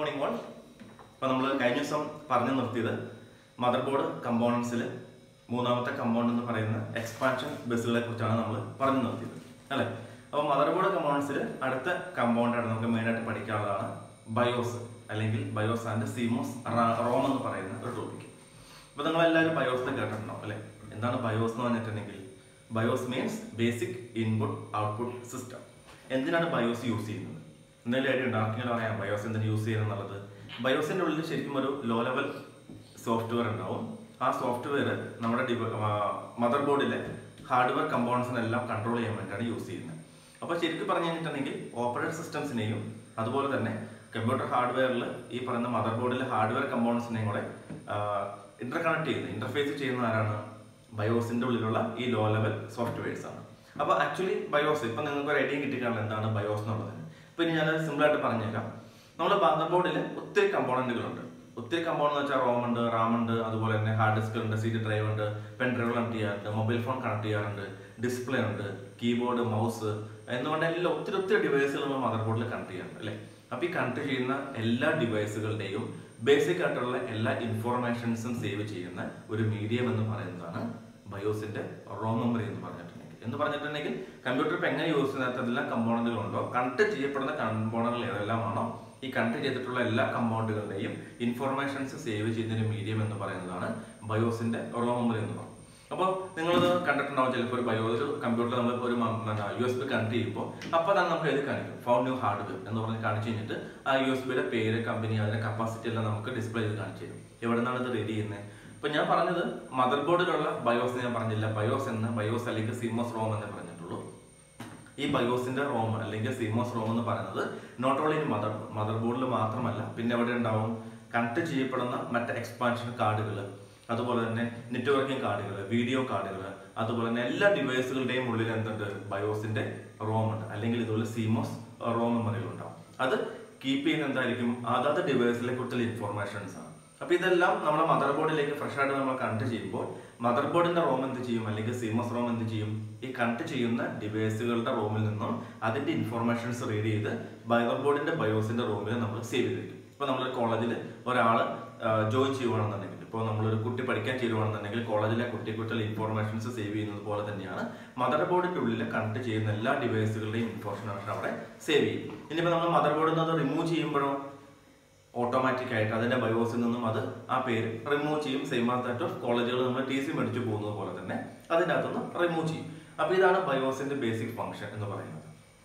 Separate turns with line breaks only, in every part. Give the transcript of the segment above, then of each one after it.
morning all അപ്പോൾ നമ്മൾ കഴിഞ്ഞ ദിവസം പറഞ്ഞു നിർത്തിയത് മദർ ബോർഡ് കമ്പോണൻസിൽ മൂന്നാമത്തെ കമ്പോണന്റ് എന്ന് പറയുന്ന എക്സ്പാൻഷൻ ബസ്സുകളെ കുറിച്ചാണ് നമ്മൾ പറഞ്ഞു നിർത്തിയത് അല്ലേ അപ്പോൾ മദർ ബോർഡ് കമ്പോണൻസിൽ അടുത്ത കമ്പോണ്ടാണ് നമുക്ക് മെയിനായിട്ട് പഠിക്കാനുള്ളതാണ് ബയോസ് അല്ലെങ്കിൽ ബയോസ് ആൻഡ് സീമോസ് റോം എന്ന് പറയുന്ന ഒരു ടോപ്പിക് അപ്പോൾ നിങ്ങൾ എല്ലാവരും ബയോസ് കേട്ടിട്ടുണ്ടാവും അല്ലേ എന്താണ് ബയോസ് എന്ന് പറഞ്ഞിട്ടുണ്ടെങ്കിൽ BIOS means basic input output system എന്തിനാണ് ബയോസ് യൂസ് ചെയ്യുന്നത് എന്തെങ്കിലും ഐഡിയ ഉണ്ടോ ആർക്കെങ്കിലും അറിയാം ബയോസ് എന്തിനാണ് യൂസ് ചെയ്യുന്നത് എന്നുള്ളത് ബയോസിന്റെ ഉള്ളിൽ ശരിക്കും ഒരു ലോ ലെവൽ സോഫ്റ്റ്വെയർ ഉണ്ടാവും ആ സോഫ്റ്റ്വെയർ നമ്മുടെ മദർ ബോർഡിലെ ഹാർഡ്വെയർ കമ്പോണൻസിനെല്ലാം കൺട്രോൾ ചെയ്യാൻ വേണ്ടിയാണ് യൂസ് ചെയ്യുന്നത് അപ്പോൾ ശരിക്കും പറഞ്ഞു കഴിഞ്ഞിട്ടുണ്ടെങ്കിൽ ഓപ്പറേറ്റ് സിസ്റ്റംസിനെയും അതുപോലെ തന്നെ കമ്പ്യൂട്ടർ ഹാർഡ്വെയറിൽ ഈ പറയുന്ന മദർ ബോർഡിലെ ഹാർഡ്വെയർ കമ്പോണൻസിനെയും കൂടെ ഇന്റർ കണക്ട് ചെയ്യുന്നത് ഇന്റർഫേസ് ചെയ്യുന്ന ആരാണ് ബയോസിന്റെ ഉള്ളിലുള്ള ഈ ലോ ലെവൽ സോഫ്റ്റ്വെയർസ് ആണ് അപ്പോൾ ആക്ച്വലി ബയോസ് ഇപ്പൊ നിങ്ങൾക്ക് ഒരു ഐഡിയ കിട്ടിക്കാണല്ലോ എന്താണ് ബയോസ് എന്നുള്ളത് ഇപ്പൊ ഇനി ഞാനത് സിമ്പിൾ ആയിട്ട് പറഞ്ഞുതരാം നമ്മുടെ മദർ ബോർഡിൽ ഒത്തിരി കമ്പോണന്റുകളുണ്ട് ഒത്തിരി കമ്പോണെന്ന് വെച്ചാൽ റോം ഉണ്ട് റാം ഉണ്ട് അതുപോലെ തന്നെ ഹാർഡ് ഡിസ്ക് ഉണ്ട് സി ഡി ഡ്രൈവ് ഉണ്ട് പെൻ ഡ്രൈവ് കണക്ട് ചെയ്യാറുണ്ട് മൊബൈൽ ഫോൺ കണക്ട് ചെയ്യാറുണ്ട് ഡിസ്പ്ലേ ഉണ്ട് കീബോർഡ് മൗസ് എന്നുകൊണ്ട് എല്ലാം ഒത്തിരി ഒത്തിരി ഡിവൈസുകൾ നമ്മൾ മദർ ബോർഡിൽ കണക്ട് ചെയ്യാറുണ്ട് അല്ലേ അപ്പൊ ഈ കണക്ട് ചെയ്യുന്ന എല്ലാ ഡിവൈസുകളുടെയും ബേസിക് ആയിട്ടുള്ള എല്ലാ ഇൻഫോർമേഷൻസും സേവ് ചെയ്യുന്ന ഒരു മീഡിയം എന്ന് പറയുന്നതാണ് ബയോസിന്റെ റോം മെമ്മറി എന്ന് പറഞ്ഞിട്ടുണ്ടെങ്കിൽ എന്ന് പറഞ്ഞിട്ടുണ്ടെങ്കിൽ കമ്പ്യൂട്ടർ ഇപ്പൊ എങ്ങനെ യൂസ് ചെയ്യുന്നത് അതെല്ലാം കമ്പോണന്റുകളുണ്ടോ കണക്ട് ചെയ്യപ്പെടുന്ന കമ്പോണന്റുകൾ ഏതെല്ലാമാണോ ഈ കണക്ട് ചെയ്തിട്ടുള്ള എല്ലാ കമ്പൗണ്ടുകളുടെയും ഇൻഫോർമേഷൻസ് സേവ് ചെയ്യുന്ന മീഡിയം എന്ന് പറയുന്നതാണ് ബയോസിന്റെ റോം മെമ്മറി എന്ന് പറയുന്നത് അപ്പോൾ നിങ്ങളിത് കണ്ടിട്ടുണ്ടാവും ചിലപ്പോൾ ഒരു ബയോ ഒരു കമ്പ്യൂട്ടർ നമ്മൾ ഒരു യു എസ് ബി കണക്ട് ചെയ്യുമ്പോൾ അപ്പോൾ തന്നെ നമുക്ക് എഴുതി കാണിക്കും ഫൗണ്ട് ന്യൂ ഹാർഡ്വെയർ എന്ന് പറഞ്ഞ് കാണിച്ചു കഴിഞ്ഞിട്ട് ആ യു എസ് ബിയുടെ പേര് കമ്പനി അതിന്റെ കപ്പാസിറ്റി എല്ലാം നമുക്ക് ഡിസ്പ്ലേ ചെയ്ത് കാണിച്ചു തരും എവിടെ നിന്നാണ് ഇത് റെഡി ചെയ്യുന്നത് ഇപ്പൊ ഞാൻ പറഞ്ഞത് മദർ ബോർഡിലുള്ള ബയോസ് ഞാൻ പറഞ്ഞില്ല ബയോസ് എന്ന് ബയോസ് അല്ലെങ്കിൽ സിമോസ് റോം എന്ന് പറഞ്ഞിട്ടുള്ളൂ ഈ ബയോസിന്റെ റോം അല്ലെങ്കിൽ സിമോസ് റോം എന്ന് പറയുന്നത് not only in mother mother ബോർഡിൽ മാത്രമല്ല പിന്നെ എവിടെ ഉണ്ടാവും കണക്ട് ചെയ്യപ്പെടുന്ന മറ്റ് എക്സ്പാൻഷൻ കാർഡുകൾ അതുപോലെ തന്നെ നെറ്റ്വർക്കിംഗ് കാർഡുകൾ വീഡിയോ കാർഡുകൾ അതുപോലെ തന്നെ എല്ലാ ഡിവൈസുകളുടെയും ഉള്ളിൽ എന്തുണ്ട് ബയോസിന്റെ റോം ഉണ്ട് അല്ലെങ്കിൽ ഇതുപോലെ സിമോസ് റോം മെമ്മറികൾ ഉണ്ടാവും അത് കീപ്പ് ചെയ്യുന്ന എന്തായിരിക്കും അതാത് ഡിവൈസിലെ കുറിച്ചുള്ള ഇൻഫോർമേഷൻസ് ആണ് അപ്പൊ ഇതെല്ലാം നമ്മുടെ മദർ ബോർഡിലേക്ക് ഫ്രഷ് ആയിട്ട് നമ്മൾ കണക്ട് ചെയ്യുമ്പോൾ മദർ ബോർഡിന്റെ റോം എന്ത് ചെയ്യും അല്ലെങ്കിൽ സിമസ് റോം എന്ത് ചെയ്യും ഈ കണക്ട് ചെയ്യുന്ന ഡിവൈസുകളുടെ റോമിൽ നിന്നും അതിന്റെ ഇൻഫോർമേഷൻസ് റീഡ് ചെയ്ത് മദർ ബോർഡിന്റെ ബയോസിന്റെ റോമിൽ നമ്മൾ സേവ് ചെയ്ത് വെക്കും ഇപ്പൊ നമ്മൾ കോളേജിൽ ഒരാൾ ജോയിൻ ചെയ്യുവാണെന്നുണ്ടെങ്കിൽ ഇപ്പോൾ നമ്മളൊരു കുട്ടി പഠിക്കാൻ ചേരുവാണെന്നുണ്ടെങ്കിൽ കോളേജിലെ കുട്ടിക്കുട്ടികൾ ഇൻഫോർമേഷൻസ് സേവ് ചെയ്യുന്നത് പോലെ തന്നെയാണ് മദർ ബോർഡിന്റെ ഉള്ളിൽ കണക്ട് ചെയ്യുന്ന എല്ലാ ഡിവൈസുകളുടെയും ഇൻഫോർമേഷൻ അവിടെ സേവ് ചെയ്യും ഇനിയിപ്പോൾ നമ്മൾ മദർ ബോർഡിൽ നിന്ന് അത് റിമൂവ് ചെയ്യുമ്പോഴോ ഓട്ടോമാറ്റിക് ആയിട്ട് അതിന്റെ ബയോസിൽ നിന്നും അത് ആ പേര് റിമൂവ് ചെയ്യും സെയിം ആയിട്ട് കോളേജുകൾ നമ്മൾ ടി സി മേടിച്ചു പോകുന്നത് പോലെ തന്നെ അതിൻ്റെ അകത്തുനിന്ന് റിമൂവ് ചെയ്യും അപ്പൊ ഇതാണ് ബയോസിന്റെ ബേസിക് ഫംഗ്ഷൻ എന്ന് പറയുന്നത്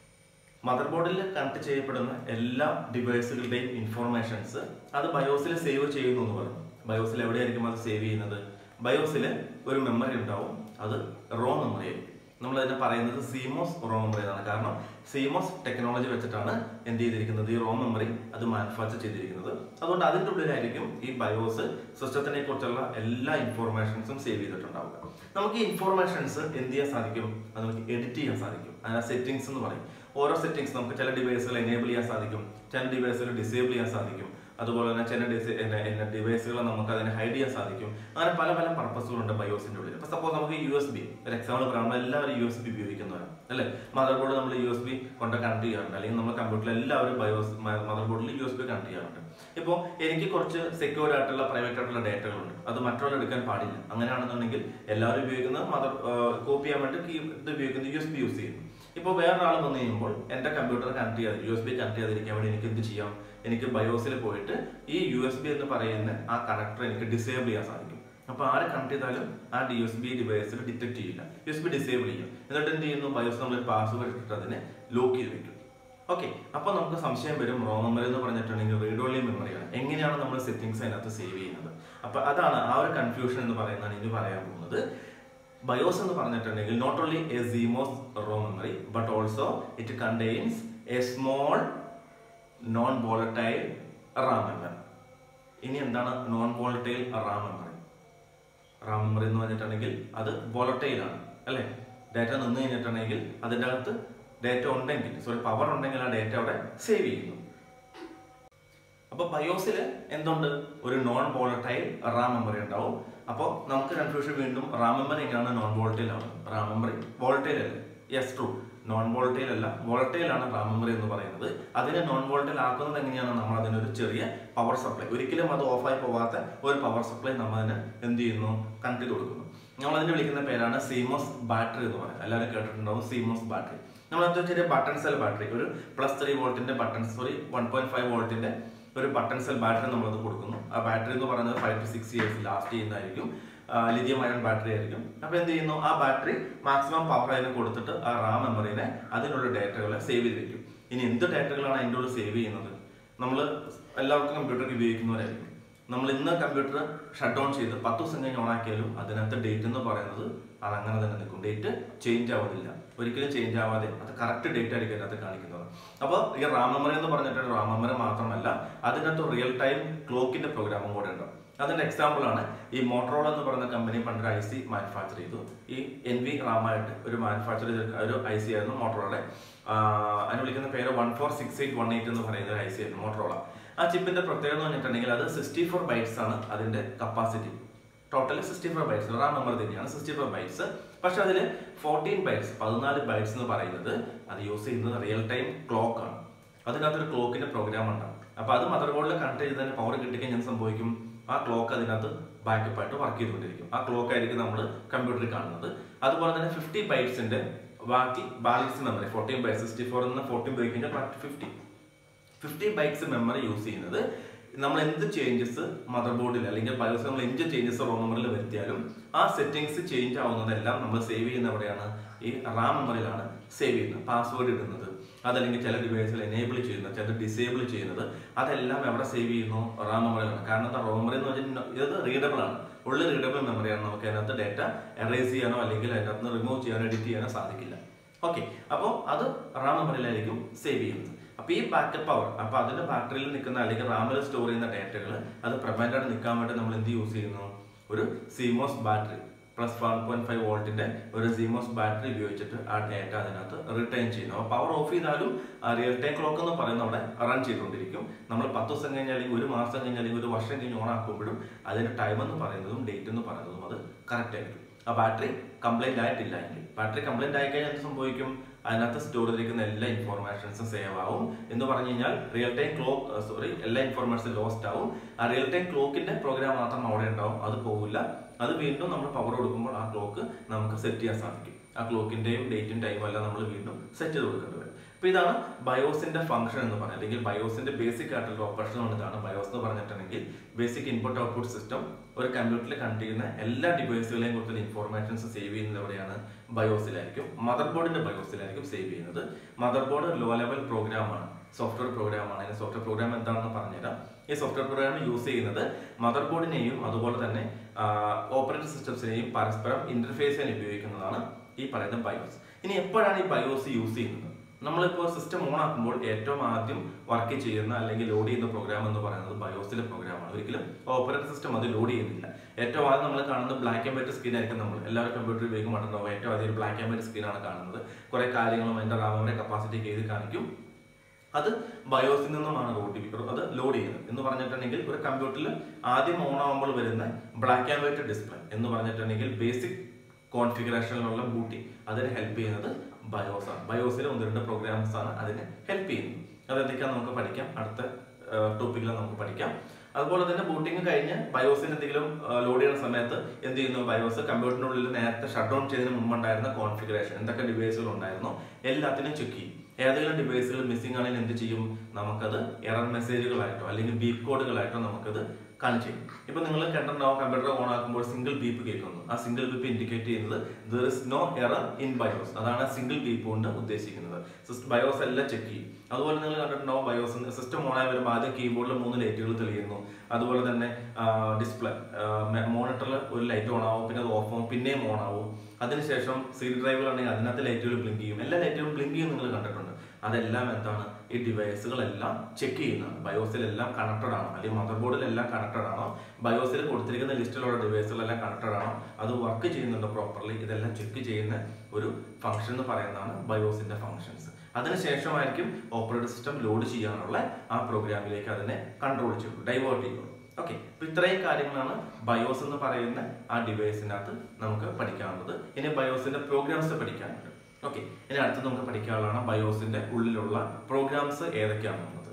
മദർ ബോർഡിൽ കണക്ട് ചെയ്യപ്പെടുന്ന എല്ലാ ഡിവൈസുകളുടെയും ഇൻഫോർമേഷൻസ് അത് ബയോസിൽ സേവ് ചെയ്യുന്നു എന്ന് പറഞ്ഞു ബയോസിൽ എവിടെയായിരിക്കും അത് സേവ് ചെയ്യുന്നത് ബയോസിൽ ഒരു മെമ്മറി ഉണ്ടാവും അത് റോ മെമ്മറി ആയിരിക്കും നമ്മൾ അതിനെ പറയുന്നത് സീമോസ് റോ മെമ്മറി എന്നാണ് കാരണം സീമോസ് ടെക്നോളജി വെച്ചിട്ടാണ് എന്ത് ചെയ്തിരിക്കുന്നത് ഈ റോ മെമ്മറി അത് മാനുഫാക്ചർ ചെയ്തിരിക്കുന്നത് അതുകൊണ്ട് അതിൻ്റെ ഉള്ളിലായിരിക്കും ഈ ബയോസ് സിസ്റ്റത്തിനെ കുറിച്ചുള്ള എല്ലാ ഇൻഫോർമേഷൻസും സേവ് ചെയ്തിട്ടുണ്ടാവുക നമുക്ക് ഈ ഇൻഫോർമേഷൻസ് എന്ത് ചെയ്യാൻ സാധിക്കും അത് നമുക്ക് എഡിറ്റ് ചെയ്യാൻ സാധിക്കും അതിനെ സെറ്റിംഗ്സ് എന്ന് പറയും ഓരോ സെറ്റിംഗ്സ് നമുക്ക് ചില ഡിവൈസുകൾ എനേബിൾ ചെയ്യാൻ സാധിക്കും ചില ഡിവൈസുകൾ ഡിസേബിൾ ചെയ്യാൻ സാധിക്കും അതുപോലെ തന്നെ ചില ഡിസൈ ഡിവൈസുകൾ നമുക്ക് അതിനെ ഹൈഡ് ചെയ്യാൻ സാധിക്കും അങ്ങനെ പല പല പർപ്പസുകളുണ്ട് ബയോസിന്റെ ഉള്ളിൽ ഇപ്പൊ സപ്പോസ് നമുക്ക് യു എസ് ബി ഒരു എക്സാമ്പിൾ പറയുമ്പോൾ എല്ലാവരും യു എസ് ബി ഉപയോഗിക്കുന്നവരാണ് അല്ലേ മദർ ബോർഡ് നമ്മൾ യു എസ് ബി കൊണ്ട് കണക്ട് ചെയ്യാറുണ്ട് അല്ലെങ്കിൽ നമ്മൾ കമ്പ്യൂട്ടറിൽ എല്ലാവരും ബയോസ് മദർ ബോർഡിൽ യു എസ് ബി കണക്ട് ചെയ്യാറുണ്ട് ഇപ്പോൾ എനിക്ക് കുറച്ച് സെക്യൂർ ആയിട്ടുള്ള പ്രൈവറ്റ് ആയിട്ടുള്ള ഡേറ്റകളുണ്ട് അത് മറ്റുള്ള എടുക്കാൻ പാടില്ല അങ്ങനെയാണെന്നുണ്ടെങ്കിൽ എല്ലാവരും ഉപയോഗിക്കുന്നത് മദർ കോപ്പി ചെയ്യാൻ വേണ്ടി കീ ഇത് ഉപയോഗിക്കുന്നത് യു എസ് ബി യൂസ് ചെയ്യുന്നു ഇപ്പോൾ വേറൊരാൾ വന്നു കഴിയുമ്പോൾ എൻ്റെ കമ്പ്യൂട്ടർ കണക്ട് ചെയ്യാതെ യു എസ് ബി കണക്ട് ചെയ്യാതിരിക്കാൻ വേണ്ടി എനിക്ക് എന്ത് ചെയ്യാം എനിക്ക് ബയോസിൽ പോയിട്ട് ഈ യു എസ് ബി എന്ന് പറയുന്ന ആ കണക്ടർ എനിക്ക് ഡിസേബിൾ ചെയ്യാൻ സാധിക്കും അപ്പൊ ആരെ കണക്ട് ചെയ്താലും ആ ഡി എസ് ബി ഡിവൈസിൽ ഡിറ്റക്ട് ചെയ്യില്ല യു എസ് ബി ഡിസേബിൾ ചെയ്യും എന്നിട്ട് എന്ത് ചെയ്യുന്നു ബയോസ് നമ്മൾ പാസ്വേഡ് ഇട്ടിട്ട് അതിനെ ലോക്ക് ചെയ്ത് വെക്കും ഓക്കെ അപ്പൊ നമുക്ക് സംശയം വരും റോ മെമ്മറി എന്ന് പറഞ്ഞിട്ടുണ്ടെങ്കിൽ റീഡ് ഓൺലി മെമ്മറിയാണ് എങ്ങനെയാണ് നമ്മൾ സെറ്റിംഗ്സ് അതിനകത്ത് സേവ് ചെയ്യുന്നത് അപ്പൊ അതാണ് ആ ഒരു കൺഫ്യൂഷൻ എന്ന് പറയുന്നതാണ് ഇനി പറയാൻ പോകുന്നത് ബയോസ് എന്ന് പറഞ്ഞിട്ടുണ്ടെങ്കിൽ not only a CMOS ROM memory but also it contains a small non volatile RAM memory ഇനി എന്താണ് non volatile RAM memory RAM memory എന്ന് പറഞ്ഞിട്ടുണ്ടെങ്കിൽ അത് വോളറ്റൈൽ ആണ് അല്ലേ ഡാറ്റ നിന്ന് കഴിഞ്ഞിട്ടുണ്ടെങ്കിൽ അതിൻ്റെ അകത്ത് ഡാറ്റ ഉണ്ടെങ്കിൽ സോറി പവർ ഉണ്ടെങ്കിൽ ആ ഡാറ്റ അവിടെ സേവ് ചെയ്യുന്നു അപ്പൊ ബയോസിൽ എന്തുണ്ട് ഒരു നോൺ വോളറ്റൈൽ റാം മെമ്മറി ഉണ്ടാവും അപ്പോൾ നമുക്ക് കൺഫ്യൂഷൻ വീണ്ടും റാം മെമ്മറി എങ്ങനെയാണ് നോൺ വോളറ്റൈൽ ആണ് റാം മെമ്മറി വോളറ്റൈൽ അല്ലേ യെസ് ട്രൂ നോൺ വോൾട്ടൈൽ അല്ല വോൾട്ടൈൽ ആണ് റാം മെമ്മറി എന്ന് പറയുന്നത് അതിനെ നോൺ വോൾട്ടൈൽ ആക്കുന്നത് എങ്ങനെയാണ് നമ്മൾ അതിനൊരു ചെറിയ പവർ സപ്ലൈ ഒരിക്കലും അത് ഓഫായി പോവാത്ത ഒരു പവർ സപ്ലൈ നമ്മൾ അതിന് എന്ത് ചെയ്യുന്നു കണക്ട് ചെയ്ത് കൊടുക്കുന്നു നമ്മൾ അതിനെ വിളിക്കുന്ന പേരാണ് സീമോസ് ബാറ്ററി എന്ന് പറയുന്നത് എല്ലാവരും കേട്ടിട്ടുണ്ടാവും സീമോസ് ബാറ്ററി നമ്മൾ അത് ചെറിയ ബട്ടൺ സെൽ ബാറ്ററി ഒരു പ്ലസ് ത്രീ വോൾട്ടിന്റെ button sorry one point five വോൾട്ടിന്റെ ഒരു ബട്ടൺ സെൽ ബാറ്ററി നമ്മളത് കൊടുക്കുന്നു ആ ബാറ്ററി എന്ന് പറയുന്നത് five to six years last ചെയ്യുന്നതായിരിക്കും ലിഥിയം അയൺ ബാറ്ററി ആയിരിക്കും അപ്പൊ എന്ത് ചെയ്യുന്നു ആ ബാറ്ററി മാക്സിമം പവർ അതിന് കൊടുത്തിട്ട് ആ റാം മെമ്മറിനെ അതിനുള്ള ഡേറ്റകളെ സേവ് ചെയ്ത് വെക്കും ഇനി എന്ത് ഡേറ്റകളാണ് അതിൻ്റെ ഉള്ളിൽ സേവ് ചെയ്യുന്നത് നമ്മൾ എല്ലാവർക്കും കമ്പ്യൂട്ടർ ഉപയോഗിക്കുന്നവരായിരിക്കും നമ്മൾ ഇന്ന് കമ്പ്യൂട്ടർ ഷട്ട് ഡൗൺ ചെയ്ത് പത്ത് ദിവസം കഴിഞ്ഞ് ഓൺ ആക്കിയാലും അതിനകത്ത് ഡേറ്റ് എന്ന് പറയുന്നത് അത് അങ്ങനെ തന്നെ നിൽക്കും ഡേറ്റ് ചേഞ്ച് ആവുന്നില്ല ഒരിക്കലും ചേഞ്ച് ആവാതെ അത് കറക്റ്റ് ഡേറ്റ് ആയിരിക്കും അതിനകത്ത് കാണിക്കുന്നത് അപ്പോൾ ഈ റാം മെമ്മറി എന്ന് പറഞ്ഞിട്ട് റാം മെമ്മറി മാത്രമല്ല അതിനകത്ത് റിയൽ ടൈം ക്ലോക്കിന്റെ പ്രോഗ്രാമും കൂടെ ഉണ്ട് അതിന്റെ എക്സാമ്പിൾ ആണ് ഈ മോട്ടറോള എന്ന് പറയുന്ന കമ്പനി പണ്ടൊരു ഐ സി മാനുഫാക്ചർ ചെയ്തു ഈ എൻ വി റാമായിട്ട് ഒരു മാനുഫാക്ചർ ചെയ്ത ഒരു ഐ സി ആയിരുന്നു മോട്ടറോളയുടെ അതിന് വിളിക്കുന്ന പേര് one four six eight one eight എന്ന് പറയുന്ന ഒരു ഐ സി ആയിരുന്നു മോട്ടറോള ആ ചിപ്പിന്റെ പ്രത്യേകത എന്ന് പറഞ്ഞിട്ടുണ്ടെങ്കിൽ അത് സിക്സ്റ്റി ഫോർ ബൈറ്റ്സ് ആണ് അതിന്റെ capacity total sixty four bytes RAM number തന്നെയാണ് സിക്സ്റ്റി ഫോർ ബൈറ്റ്സ് പക്ഷെ അതിൽ ഫോർട്ടീൻ ബൈറ്റ്സ് പതിനാല് ബൈറ്റ്സ് എന്ന് പറയുന്നത് അത് യൂസ് ചെയ്യുന്നത് റിയൽ ടൈം ക്ലോക്ക് ആണ് അതിനകത്തൊരു ക്ലോക്കിന്റെ പ്രോഗ്രാം ഉണ്ടാവും അപ്പൊ അത് മദർ ബോർഡിൽ കണക്ട് ചെയ്തതിന് പവർ കിട്ടിക്കഴിഞ്ഞാൽ സംഭവിക്കും ആ ക്ലോക്ക് അതിനകത്ത് ബാക്കപ്പ് ആയിട്ട് വർക്ക് ചെയ്തുകൊണ്ടിരിക്കും ആ ക്ലോക്ക് ആയിരിക്കും നമ്മൾ കമ്പ്യൂട്ടറിൽ കാണുന്നത് അതുപോലെ തന്നെ ഫിഫ്റ്റി ബൈറ്റ്സിന്റെ ബാക്കി balance memory fourteen byte sixty four നിന്ന് ഫോർട്ടീൻ പോയി കഴിഞ്ഞാൽ fifty fifty bytes memory use ചെയ്യുന്നത് നമ്മൾ എന്ത് ചേഞ്ചസ് മദർ ബോർഡിൽ അല്ലെങ്കിൽ ബയോസ് നമ്മൾ എന്ത് ചേഞ്ചസ് റോ മെമ്മറിൽ വരുത്തിയാലും ആ സെറ്റിംഗ്സ് ചേഞ്ച് ആവുന്നതെല്ലാം നമ്മൾ സേവ് ചെയ്യുന്ന എവിടെയാണ് ഈ റാം മെമ്മറിയിലാണ് സേവ് ചെയ്യുന്നത് പാസ്വേഡ് ഇടുന്നത് അതല്ലെങ്കിൽ ചില ഡിവൈസുകൾ എനേബിൾ ചെയ്യുന്നത് ചില ഡിസേബിൾ ചെയ്യുന്നത് അതെല്ലാം എവിടെ സേവ് ചെയ്യുന്നു റാം മെമ്മറിയിലാണ് കാരണം എന്താ റോ മെമ്മറി എന്ന് വെച്ചാൽ ഇത് റീഡബിൾ ആണ് ഉള്ളിൽ റീഡബിൾ മെമ്മറിയാണ് നമുക്ക് അതിനകത്ത് ഡേറ്റ എറേസ് ചെയ്യാനോ അല്ലെങ്കിൽ അതിനകത്ത് റിമൂവ് ചെയ്യാനോ എഡിറ്റ് ചെയ്യാനോ സാധിക്കില്ല ഓക്കെ അപ്പോൾ അത് റാം മെമ്മറിയിലായിരിക്കും സേവ് ചെയ്യുന്നത് അപ്പൊ ഈ ബാക്കപ്പ് പവർ അപ്പൊ അതിന്റെ ബാറ്ററിയിൽ നിൽക്കുന്ന അല്ലെങ്കിൽ റാമിൽ സ്റ്റോർ ചെയ്യുന്ന ഡേറ്റകൾ അത് പ്രൊവൈഡ് ആയിട്ട് നിൽക്കാൻ വേണ്ടി നമ്മൾ എന്ത് യൂസ് ചെയ്യുന്നു ഒരു CMOS battery plus one point five വോൾട്ടിന്റെ ഒരു സീമോസ് ബാറ്ററി ഉപയോഗിച്ചിട്ട് ആ ഡേറ്റ അതിനകത്ത് റിട്ടേൺ ചെയ്യുന്നു അപ്പോൾ പവർ ഓഫ് ചെയ്താലും ആ റിയൽ ടൈം ക്ലോക്ക് എന്ന് പറയുന്ന അവിടെ റൺ ചെയ്തുകൊണ്ടിരിക്കും നമ്മൾ പത്ത് ദിവസം കഴിഞ്ഞാൽ അല്ലെങ്കിൽ ഒരു മാസം കഴിഞ്ഞാൽ അല്ലെങ്കിൽ ഒരു വർഷം കഴിഞ്ഞ് ഓൺ ആക്കുമ്പോഴും അതിന്റെ ടൈം എന്ന് പറയുന്നതും ഡേറ്റ് എന്ന് പറയുന്നതും അത് കറക്റ്റ് ആയിരിക്കും ആ ബാറ്ററി കംപ്ലൈന്റ് ആയിട്ടില്ല എങ്കിൽ ബാറ്ററി കംപ്ലൈന്റ് ആയി കഴിഞ്ഞാൽ എന്ത് സംഭവിക്കും അതിനകത്ത് സ്റ്റോർ ചെയ്തിരിക്കുന്ന എല്ലാ ഇൻഫോർമേഷൻസും സേവ് ആവും എന്ന് പറഞ്ഞു കഴിഞ്ഞാൽ റിയൽ ടൈം ക്ലോക്ക് സോറി എല്ലാ ഇൻഫോർമേഷനും ലോസ്റ്റ് ആവും ആ റിയൽ ടൈം ക്ലോക്കിന്റെ പ്രോഗ്രാം മാത്രം അവിടെ ഉണ്ടാവും അത് പോകില്ല അത് വീണ്ടും നമ്മൾ പവർ കൊടുക്കുമ്പോൾ ആ ക്ലോക്ക് നമുക്ക് സെറ്റ് ചെയ്യാൻ സാധിക്കും ആ ക്ലോക്കിന്റെയും ഡേറ്റും ടൈമും എല്ലാം നമ്മൾ വീണ്ടും സെറ്റ് ചെയ്ത് കൊടുക്കേണ്ടി വരും അപ്പൊ ഇതാണ് ബയോസിന്റെ ഫംഗ്ഷൻ എന്ന് പറയുന്നത് അല്ലെങ്കിൽ ബയോസിന്റെ ബേസിക് ആയിട്ടുള്ള ഓപ്പറേഷൻ ഇതാണ് ബയോസ് എന്ന് പറഞ്ഞിട്ടുണ്ടെങ്കിൽ ബേസിക് ഇൻപുട്ട് ഔട്ട്പുട്ട് സിസ്റ്റം ഒരു കമ്പ്യൂട്ടറിൽ കണ്ടു ചെയ്യുന്ന എല്ലാ ഡിവൈസുകളെയും കുറിച്ചുള്ള ഇൻഫോർമേഷൻസ് സേവ് ചെയ്യുന്നത് എവിടെയാണ് ബയോസിലായിരിക്കും മദർ ബോർഡിന്റെ ബയോസിലായിരിക്കും സേവ് ചെയ്യുന്നത് മദർ ബോർഡ് ലോ ലെവൽ പ്രോഗ്രാമാണ് സോഫ്റ്റ്വെയർ പ്രോഗ്രാമാണ് അതിന് സോഫ്റ്റ്വെയർ പ്രോഗ്രാം എന്താണെന്ന് പറഞ്ഞുതരാം ഈ സോഫ്റ്റ്വെയർ പ്രോഗ്രാം യൂസ് ചെയ്യുന്നത് മദർ ബോർഡിനെയും അതുപോലെ തന്നെ ഓപ്പറേറ്റിംഗ് സിസ്റ്റംസിനെയും പരസ്പരം ഇന്റർഫേസ് ചെയ്യാൻ ഉപയോഗിക്കുന്നതാണ് ഈ പറയുന്ന ബയോസ് ഇനി എപ്പോഴാണ് ഈ ബയോസ് യൂസ് ചെയ്യുന്നത് നമ്മളിപ്പോൾ സിസ്റ്റം ഓൺ ആക്കുമ്പോൾ ഏറ്റവും ആദ്യം വർക്ക് ചെയ്യുന്ന അല്ലെങ്കിൽ ലോഡ് ചെയ്യുന്ന പ്രോഗ്രാം എന്ന് പറയുന്നത് ബയോസിലെ പ്രോഗ്രാമാണ് ഒരിക്കലും ഓപ്പറേറ്റിംഗ് സിസ്റ്റം അത് ലോഡ് ചെയ്യുന്നില്ല ഏറ്റവും ആദ്യം നമ്മൾ കാണുന്നത് ബ്ലാക്ക് ആൻഡ് വൈറ്റ് സ്ക്രീൻ ആയിരിക്കും നമ്മൾ എല്ലാവരും കമ്പ്യൂട്ടർ ഉപയോഗിക്കുമ്പോഴുണ്ടാവും ഏറ്റവും ആദ്യം ഒരു ബ്ലാക്ക് ആൻഡ് വൈറ്റ് സ്ക്രീനാണ് കാണുന്നത് കുറെ കാര്യങ്ങളും അതിന്റെ റാമിന്റെ കപ്പാസിറ്റി ചെയ്ത് കാണിക്കും അത് ബയോസിൽ നിന്നുമാണ് റോഡ് അത് ലോഡ് ചെയ്യുന്നത് എന്ന് പറഞ്ഞിട്ടുണ്ടെങ്കിൽ ഒരു കമ്പ്യൂട്ടറിൽ ആദ്യം ഓൺ ആകുമ്പോൾ വരുന്ന ബ്ലാക്ക് ആൻഡ് വൈറ്റ് ഡിസ്പ്ലേ എന്ന് പറഞ്ഞിട്ടുണ്ടെങ്കിൽ ബേസിക് കോൺഫിഗറേഷനിലുള്ള ബൂട്ടി അതിന് ഹെൽപ്പ് ചെയ്യുന്നത് ബയോസ് ആണ് ബയോസിലെ ഒന്ന് രണ്ട് പ്രോഗ്രാംസ് ആണ് അതിന് ഹെൽപ്പ് ചെയ്യുന്നത് അതെന്തൊക്കെയാണ് നമുക്ക് പഠിക്കാം അടുത്ത ടോപ്പിക്കിൽ നമുക്ക് പഠിക്കാം അതുപോലെ തന്നെ ബൂട്ടിങ് കഴിഞ്ഞ് ബയോസിന് എന്തെങ്കിലും ലോഡ് ചെയ്യുന്ന സമയത്ത് എന്ത് ചെയ്യുന്നു ബയോസ് കമ്പ്യൂട്ടറിനുള്ളിൽ നേരത്തെ ഷട്ട് ഡൗൺ ചെയ്തതിന് മുമ്പ് ഉണ്ടായിരുന്ന കോൺഫിഗറേഷൻ എന്തൊക്കെ ഡിവൈസുകൾ ഉണ്ടായിരുന്നോ എല്ലാത്തിനും ചെക്ക് ചെയ്യും ഏതെങ്കിലും ഡിവൈസുകൾ മിസ്സിംഗ് ആണെങ്കിൽ എന്ത് ചെയ്യും നമുക്കത് എറർ മെസ്സേജുകളായിട്ടോ അല്ലെങ്കിൽ ബീപ്പ് കോഡുകളായിട്ടോ നമുക്കത് കാണിച്ചു തരും ഇപ്പൊ നിങ്ങൾ കണ്ടിട്ടുണ്ടാവും കമ്പ്യൂട്ടർ ഓൺ ആക്കുമ്പോൾ സിംഗിൾ ബീപ്പ് കേൾക്കുന്നു ആ സിംഗിൾ ബീപ്പ് ഇൻഡിക്കേറ്റ് ചെയ്യുന്നത് there is no error in BIOS അതാണ് സിംഗിൾ ബീപ്പ് കൊണ്ട് ഉദ്ദേശിക്കുന്നത് ബയോസ് എല്ലാം ചെക്ക് ചെയ്യും അതുപോലെ നിങ്ങൾ കണ്ടിട്ടുണ്ടാവും ബയോസ് സിസ്റ്റം ഓൺ ആയി വരുമ്പോൾ ആദ്യം കീബോർഡിൽ മൂന്ന് ലൈറ്റുകൾ തെളിയുന്നു അതുപോലെ തന്നെ ഡിസ്പ്ലേ മോണിറ്ററിൽ ഒരു ലൈറ്റ് ഓൺ ആവും പിന്നെ അത് ഓഫ് ആവും പിന്നെയും ഓൺ ആവും അതിനുശേഷം സി ഡ്രൈവിലാണെങ്കിൽ അതിനകത്ത് ലൈറ്റുകൾ ബ്ലിങ്ക് ചെയ്യും എല്ലാ ലൈറ്റുകളും ബ്ലിങ്ക് ചെയ്യും നിങ്ങൾ കണ്ടിട്ടുണ്ട് അതെല്ലാം എന്താണ് ഈ ഡിവൈസുകളെല്ലാം ചെക്ക് ചെയ്യുന്നതാണ് ബയോസിലെല്ലാം കണക്റ്റഡ് ആണോ അല്ലെങ്കിൽ മദർ ബോർഡിലെല്ലാം കണക്റ്റഡ് ആണോ ബയോസിൽ കൊടുത്തിരിക്കുന്ന ലിസ്റ്റിലുള്ള ഡിവൈസുകളെല്ലാം കണക്റ്റഡ് ആണോ അത് വർക്ക് ചെയ്യുന്നുണ്ടോ പ്രോപ്പർലി ഇതെല്ലാം ചെക്ക് ചെയ്യുന്ന ഒരു ഫംഗ്ഷൻ എന്ന് പറയുന്നതാണ് ബയോസിന്റെ ഫംഗ്ഷൻസ് അതിനുശേഷമായിരിക്കും ഓപ്പറേറ്റിംഗ് സിസ്റ്റം ലോഡ് ചെയ്യാനുള്ള ആ പ്രോഗ്രാമിലേക്ക് അതിനെ കൺട്രോൾ ചെയ്യുള്ളൂ ഡൈവേർട്ട് ചെയ്യുള്ളൂ ഓക്കെ അപ്പൊ ഇത്രയും കാര്യങ്ങളാണ് ബയോസ് എന്ന് പറയുന്ന ആ ഡിവൈസിനകത്ത് നമുക്ക് പഠിക്കാനുള്ളത് ഇനി ബയോസിന്റെ പ്രോഗ്രാംസ് പഠിക്കാനുണ്ട് ഓക്കെ ഇനി അടുത്ത് നമുക്ക് പഠിക്കാനുള്ളതാണ് ബയോസിന്റെ ഉള്ളിലുള്ള പ്രോഗ്രാംസ് ഏതൊക്കെയാണെന്നുള്ളത്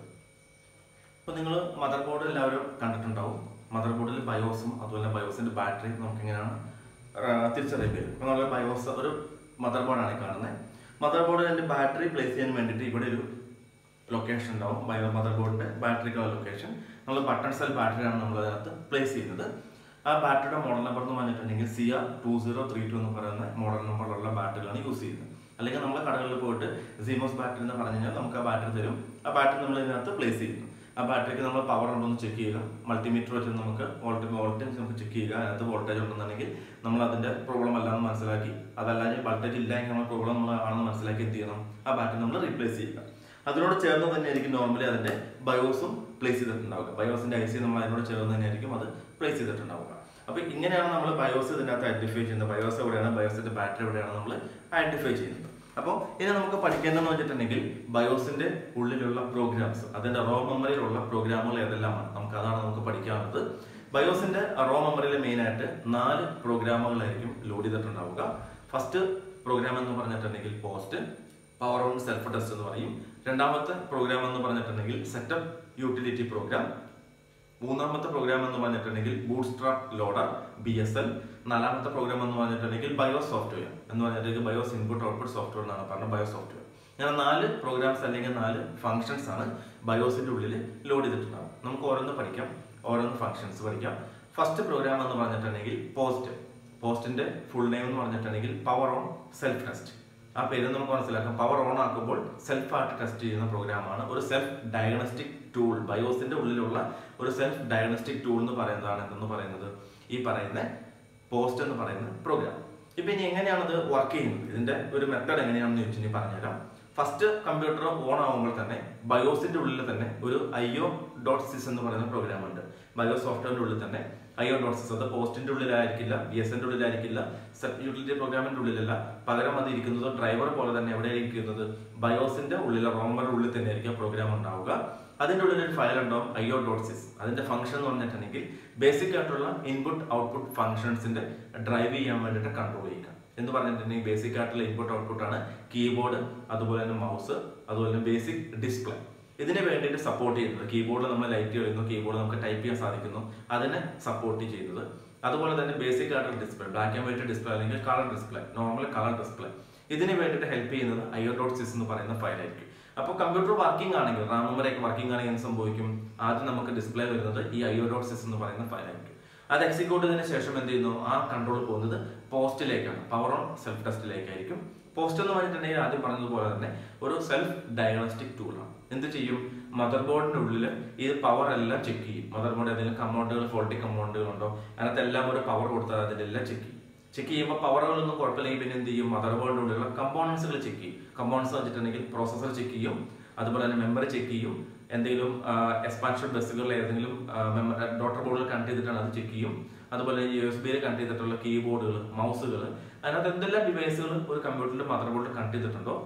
അപ്പോൾ നിങ്ങൾ മദർ ബോർഡ് എല്ലാവരും കണ്ടിട്ടുണ്ടാവും മദർ ബോർഡിൽ ബയോസും അതുപോലെ ബയോസിന്റെ ബാറ്ററിയും നമുക്ക് എങ്ങനെയാണ് തിരിച്ചറിയാൻ വരും അപ്പോൾ നമ്മൾ ബയോസ് ഒരു മദർ ബോർഡാണ് ഈ കാണുന്നത് മദർ ബോർഡിൽ എൻ്റെ ബാറ്ററി പ്ലേസ് ചെയ്യാൻ വേണ്ടിയിട്ട് ഇവിടെ ഒരു ലൊക്കേഷൻ ഉണ്ടാവും ബയോ മദർ ബോർഡിന്റെ ബാറ്ററിക്കുള്ള ലൊക്കേഷൻ നമ്മൾ ബട്ടൺ സെൽ ബാറ്ററിയാണ് നമ്മൾ അതിനകത്ത് പ്ലേസ് ചെയ്യുന്നത് ആ ബാറ്ററിയുടെ മോഡൽ നമ്പർ എന്ന് പറഞ്ഞിട്ടുണ്ടെങ്കിൽ C R two zero three two എന്ന് പറയുന്ന മോഡൽ നമ്പറിലുള്ള ബാറ്ററികളാണ് യൂസ് ചെയ്യുന്നത് അല്ലെങ്കിൽ നമ്മൾ കടകളിൽ പോയിട്ട് സീമോസ് ബാറ്ററി എന്ന് പറഞ്ഞു കഴിഞ്ഞാൽ നമുക്ക് ആ ബാറ്ററി തരും ആ ബാറ്ററി നമ്മൾ ഇതിനകത്ത് പ്ലേസ് ചെയ്യുന്നു ആ ബാറ്ററിക്ക് നമ്മൾ പവർ ഉണ്ടോ എന്ന് ചെക്ക് ചെയ്യുക മൾട്ടിമീറ്റർ വെച്ച് നമുക്ക് വോൾട്ട് വോൾട്ടേജ് നമുക്ക് ചെക്ക് ചെയ്യുക അതിനകത്ത് വോൾട്ടേജ് ഉണ്ടെന്നുണ്ടെങ്കിൽ നമ്മൾ അതിന്റെ പ്രോബ്ലം അല്ലാന്ന് മനസ്സിലാക്കി അതല്ലാതെ വോൾട്ടേജ് ഇല്ല എങ്കിൽ നമ്മൾ പ്രോബ്ലം നമ്മൾ ആണെന്ന് മനസ്സിലാക്കി എന്ത് ചെയ്യണം ആ ബാറ്ററി നമ്മൾ റീപ്ലേസ് ചെയ്യുക അതിനോട് ചേർന്ന് തന്നെ ആയിരിക്കും നോർമലി അതിന്റെ ബയോസും പ്ലേസ് ചെയ്തിട്ടുണ്ടാവുക ബയോസിന്റെ ഐ സി നമ്മൾ അതിനോട് ചേർന്ന് തന്നെ ആയിരിക്കും അത് പ്ലേസ് ചെയ്തിട്ടുണ്ടാവുക അപ്പൊ ഇങ്ങനെയാണ് നമ്മൾ ബയോസ് ഇതിനകത്ത് ഐഡന്റിഫൈ ചെയ്യുന്നത് ബയോസ് എവിടെയാണ് ബയോസിന്റെ ബാറ്ററി എവിടെയാണ് നമ്മൾ ഐഡന്റിഫൈ ചെയ്യുന്നത് അപ്പോൾ ഇനി നമുക്ക് പഠിക്കേണ്ടതെന്ന് വെച്ചിട്ടുണ്ടെങ്കിൽ ബയോസിന്റെ ഉള്ളിലുള്ള പ്രോഗ്രാംസ് അതിന്റെ റോ മെമ്മറിയിലുള്ള പ്രോഗ്രാമുകൾ ഏതെല്ലാമാണ് നമുക്ക് അതാണ് നമുക്ക് പഠിക്കാനുള്ളത് ബയോസിന്റെ റോ മെമ്മറിയിൽ മെയിൻ ആയിട്ട് നാല് പ്രോഗ്രാമുകളായിരിക്കും ലോഡ് ചെയ്തിട്ടുണ്ടാവുക ഫസ്റ്റ് പ്രോഗ്രാം എന്ന് പറഞ്ഞിട്ടുണ്ടെങ്കിൽ POST power on self test എന്ന് പറയും രണ്ടാമത്തെ പ്രോഗ്രാം എന്ന് പറഞ്ഞിട്ടുണ്ടെങ്കിൽ സെറ്റപ്പ് യൂട്ടിലിറ്റി പ്രോഗ്രാം മൂന്നാമത്തെ പ്രോഗ്രാം എന്ന് പറഞ്ഞിട്ടുണ്ടെങ്കിൽ bootstrap loader B S L നാലാമത്തെ പ്രോഗ്രാം എന്ന് പറഞ്ഞിട്ടുണ്ടെങ്കിൽ ബയോ സോഫ്റ്റ്വെയർ എന്ന് പറഞ്ഞിട്ടുണ്ടെങ്കിൽ ബയോസ് ഇൻപുട്ട് ഔട്ട്പുട്ട് സോഫ്റ്റ്വെയർ എന്നാണ് പറഞ്ഞത് ബയോ സോഫ്റ്റ്വെയർ അങ്ങനെ നാല് പ്രോഗ്രാംസ് അല്ലെങ്കിൽ നാല് ഫംഗ്ഷൻസ് ആണ് ബയോസിന്റെ ഉള്ളിൽ ലോഡ് ചെയ്തിട്ടുണ്ടാവും നമുക്ക് ഓരോന്ന് പഠിക്കാം ഓരോന്ന് ഫംഗ്ഷൻസ് പഠിക്കാം ഫസ്റ്റ് പ്രോഗ്രാം എന്ന് പറഞ്ഞിട്ടുണ്ടെങ്കിൽ പോസ്റ്റ് പോസ്റ്റിന്റെ ഫുൾ നെയിം എന്ന് പറഞ്ഞിട്ടുണ്ടെങ്കിൽ പവർ ഓൺ സെൽഫ് ടെസ്റ്റ് ആ പേര് നമുക്ക് മനസ്സിലാക്കാം പവർ ഓൺ ആക്കുമ്പോൾ സെൽഫ് ആയിട്ട് ടെസ്റ്റ് ചെയ്യുന്ന പ്രോഗ്രാമാണ് ഒരു സെൽഫ് ഡയഗ്നോസ്റ്റിക് ടൂൾ ബയോസിന്റെ ഉള്ളിലുള്ള ഒരു സെൽഫ് ഡയഗ്നോസ്റ്റിക് ടൂൾ എന്ന് പറയുന്നതാണ് എന്തെന്ന് പറയുന്നത് ഈ പറയുന്ന പോസ്റ്റ് എന്ന് പറയുന്ന പ്രോഗ്രാം ഇപ്പൊ ഇനി എങ്ങനെയാണ് ഇത് വർക്ക് ചെയ്യുന്നത് ഇതിന്റെ ഒരു മെത്തഡ് എങ്ങനെയാണെന്ന് ചോദിച്ചു ഇനി പറഞ്ഞുതരാം ഫസ്റ്റ് കമ്പ്യൂട്ടർ ഓൺ ആകുമ്പോൾ തന്നെ ബയോസിന്റെ ഉള്ളിൽ തന്നെ ഒരു ഐഒ ഡോട്ട് സിസ് എന്ന് പറയുന്ന പ്രോഗ്രാം ഉണ്ട് ബയോ സോഫ്റ്റ്വെയറിന്റെ ഉള്ളിൽ തന്നെ ഐഒ ഡോട്ട് സിസ് അത് പോസ്റ്റിന്റെ ഉള്ളിലായിരിക്കില്ല ബി എസ് എന്റെ ഉള്ളിലായിരിക്കില്ല സെറ്റ് യൂട്ടിലിറ്റി പ്രോഗ്രാമിന്റെ ഉള്ളിലല്ല പകരം അത് ഇരിക്കുന്നത് ഡ്രൈവർ പോലെ തന്നെ എവിടെ ഇരിക്കുന്നത് ബയോസിന്റെ ഉള്ളിലെ റോമറിന്റെ ഉള്ളിൽ തന്നെ ആയിരിക്കും പ്രോഗ്രാം ഉണ്ടാവുക അതിന്റെ ഉള്ളിൽ ഒരു ഫയൽ ഉണ്ടാവും ഐഒ ഡോട്ട് സിസ് അതിന്റെ ഫംഗ്ഷൻ എന്ന് പറഞ്ഞിട്ടുണ്ടെങ്കിൽ ബേസിക് ആയിട്ടുള്ള ഇൻപുട്ട് ഔട്ട്പുട്ട് ഫംഗ്ഷൻസിന്റെ ഡ്രൈവ് ചെയ്യാൻ വേണ്ടിയിട്ട് കൺട്രോൾ ചെയ്യുക എന്ന് പറഞ്ഞിട്ടുണ്ടെങ്കിൽ ബേസിക് ആയിട്ടുള്ള ഇൻപുട്ട് ഔട്ട്പുട്ട് ആണ് കീബോർഡ് അതുപോലെ തന്നെ മൗസ് അതുപോലെ തന്നെ ബേസിക് ഡിസ്പ്ലേ ഇതിന് വേണ്ടിയിട്ട് സപ്പോർട്ട് ചെയ്യുന്നത് കീബോർഡിൽ നമ്മൾ ലൈറ്റ് കളിക്കുന്നു കീബോർഡ് നമുക്ക് ടൈപ്പ് ചെയ്യാൻ സാധിക്കുന്നു അതിനെ സപ്പോർട്ട് ചെയ്യുന്നത് അതുപോലെ തന്നെ ബേസിക് ആയിട്ടുള്ള display black and white display അല്ലെങ്കിൽ colour display normal colour display ഇതിന് വേണ്ടിയിട്ട് ഹെൽപ്പ് ചെയ്യുന്നത് ഐഒ ഡോട്ട് സിസ് എന്ന് പറയുന്ന ഫയലായിരിക്കും അപ്പോൾ കമ്പ്യൂട്ടർ വർക്കിംഗ് ആണെങ്കിൽ റാം മെമ്മറിയൊക്കെ വർക്കിംഗ് ആണെങ്കിൽ എന്ത് സംഭവിക്കും ആദ്യം നമുക്ക് ഡിസ്പ്ലേ വരുന്നത് ഈ ഐഒ ഡോട്ട് സിസ് എന്ന് പറയുന്ന ഫയലായിരിക്കും അത് എക്സിക്യൂട്ട് ചെയ്തതിന് ശേഷം എന്ത് ചെയ്യുന്നു ആ കൺട്രോൾ പോകുന്നത് പോസ്റ്റിലേക്കാണ് പവർ ഓൺ സെൽഫ് ടെസ്റ്റിലേക്കായിരിക്കും പോസ്റ്റ് എന്ന് പറഞ്ഞിട്ടുണ്ടെങ്കിൽ ആദ്യം പറഞ്ഞതുപോലെ തന്നെ ഒരു സെൽഫ് ഡയഗ്നോസ്റ്റിക് ടൂളാണ് എന്ത് ചെയ്യും മദർ ബോർഡിന്റെ ഉള്ളിൽ ഈ പവർ എല്ലാം ചെക്ക് ചെയ്യും മദർ ബോർഡ് ഏതെങ്കിലും കമ്പൗണ്ടുകൾ ഫോൾട്ടി കമ്പൗണ്ടുകൾ ഉണ്ടോ അതിനകത്ത് എല്ലാം ഒരു പവർ കൊടുത്താൽ അതിലെല്ലാം ചെക്ക് ചെയ്യും ചെക്ക് ചെയ്യുമ്പോൾ പവറുകളൊന്നും കുഴപ്പമില്ലെങ്കിൽ പിന്നെ എന്ത് ചെയ്യും മദർ ബോർഡിന്റെ ഉള്ളിലുള്ള കമ്പോണൻസുകൾ ചെക്ക് ചെയ്യും കമ്പോണൻസ് വെച്ചിട്ടുണ്ടെങ്കിൽ പ്രോസസർ ചെക്ക് ചെയ്യും അതുപോലെ തന്നെ മെമ്മറി ചെക്ക് ചെയ്യും എന്തെങ്കിലും എക്സ്പാൻഷൻ ബസ്സുകളിൽ ഏതെങ്കിലും ഡോട്ടർ ബോർഡിൽ കണക്ട് ചെയ്തിട്ടാണ് അത് ചെക്ക് ചെയ്യും അതുപോലെ യു എസ് ബിയിൽ കണക്ട് ചെയ്തിട്ടുള്ള കീബോർഡുകൾ മൗസുകൾ അതിനകത്ത് എന്തെല്ലാം ഡിവൈസുകൾ ഒരു കമ്പ്യൂട്ടറിന്റെ മദർ ബോർഡിൽ കണക്ട് ചെയ്തിട്ടുണ്ടോ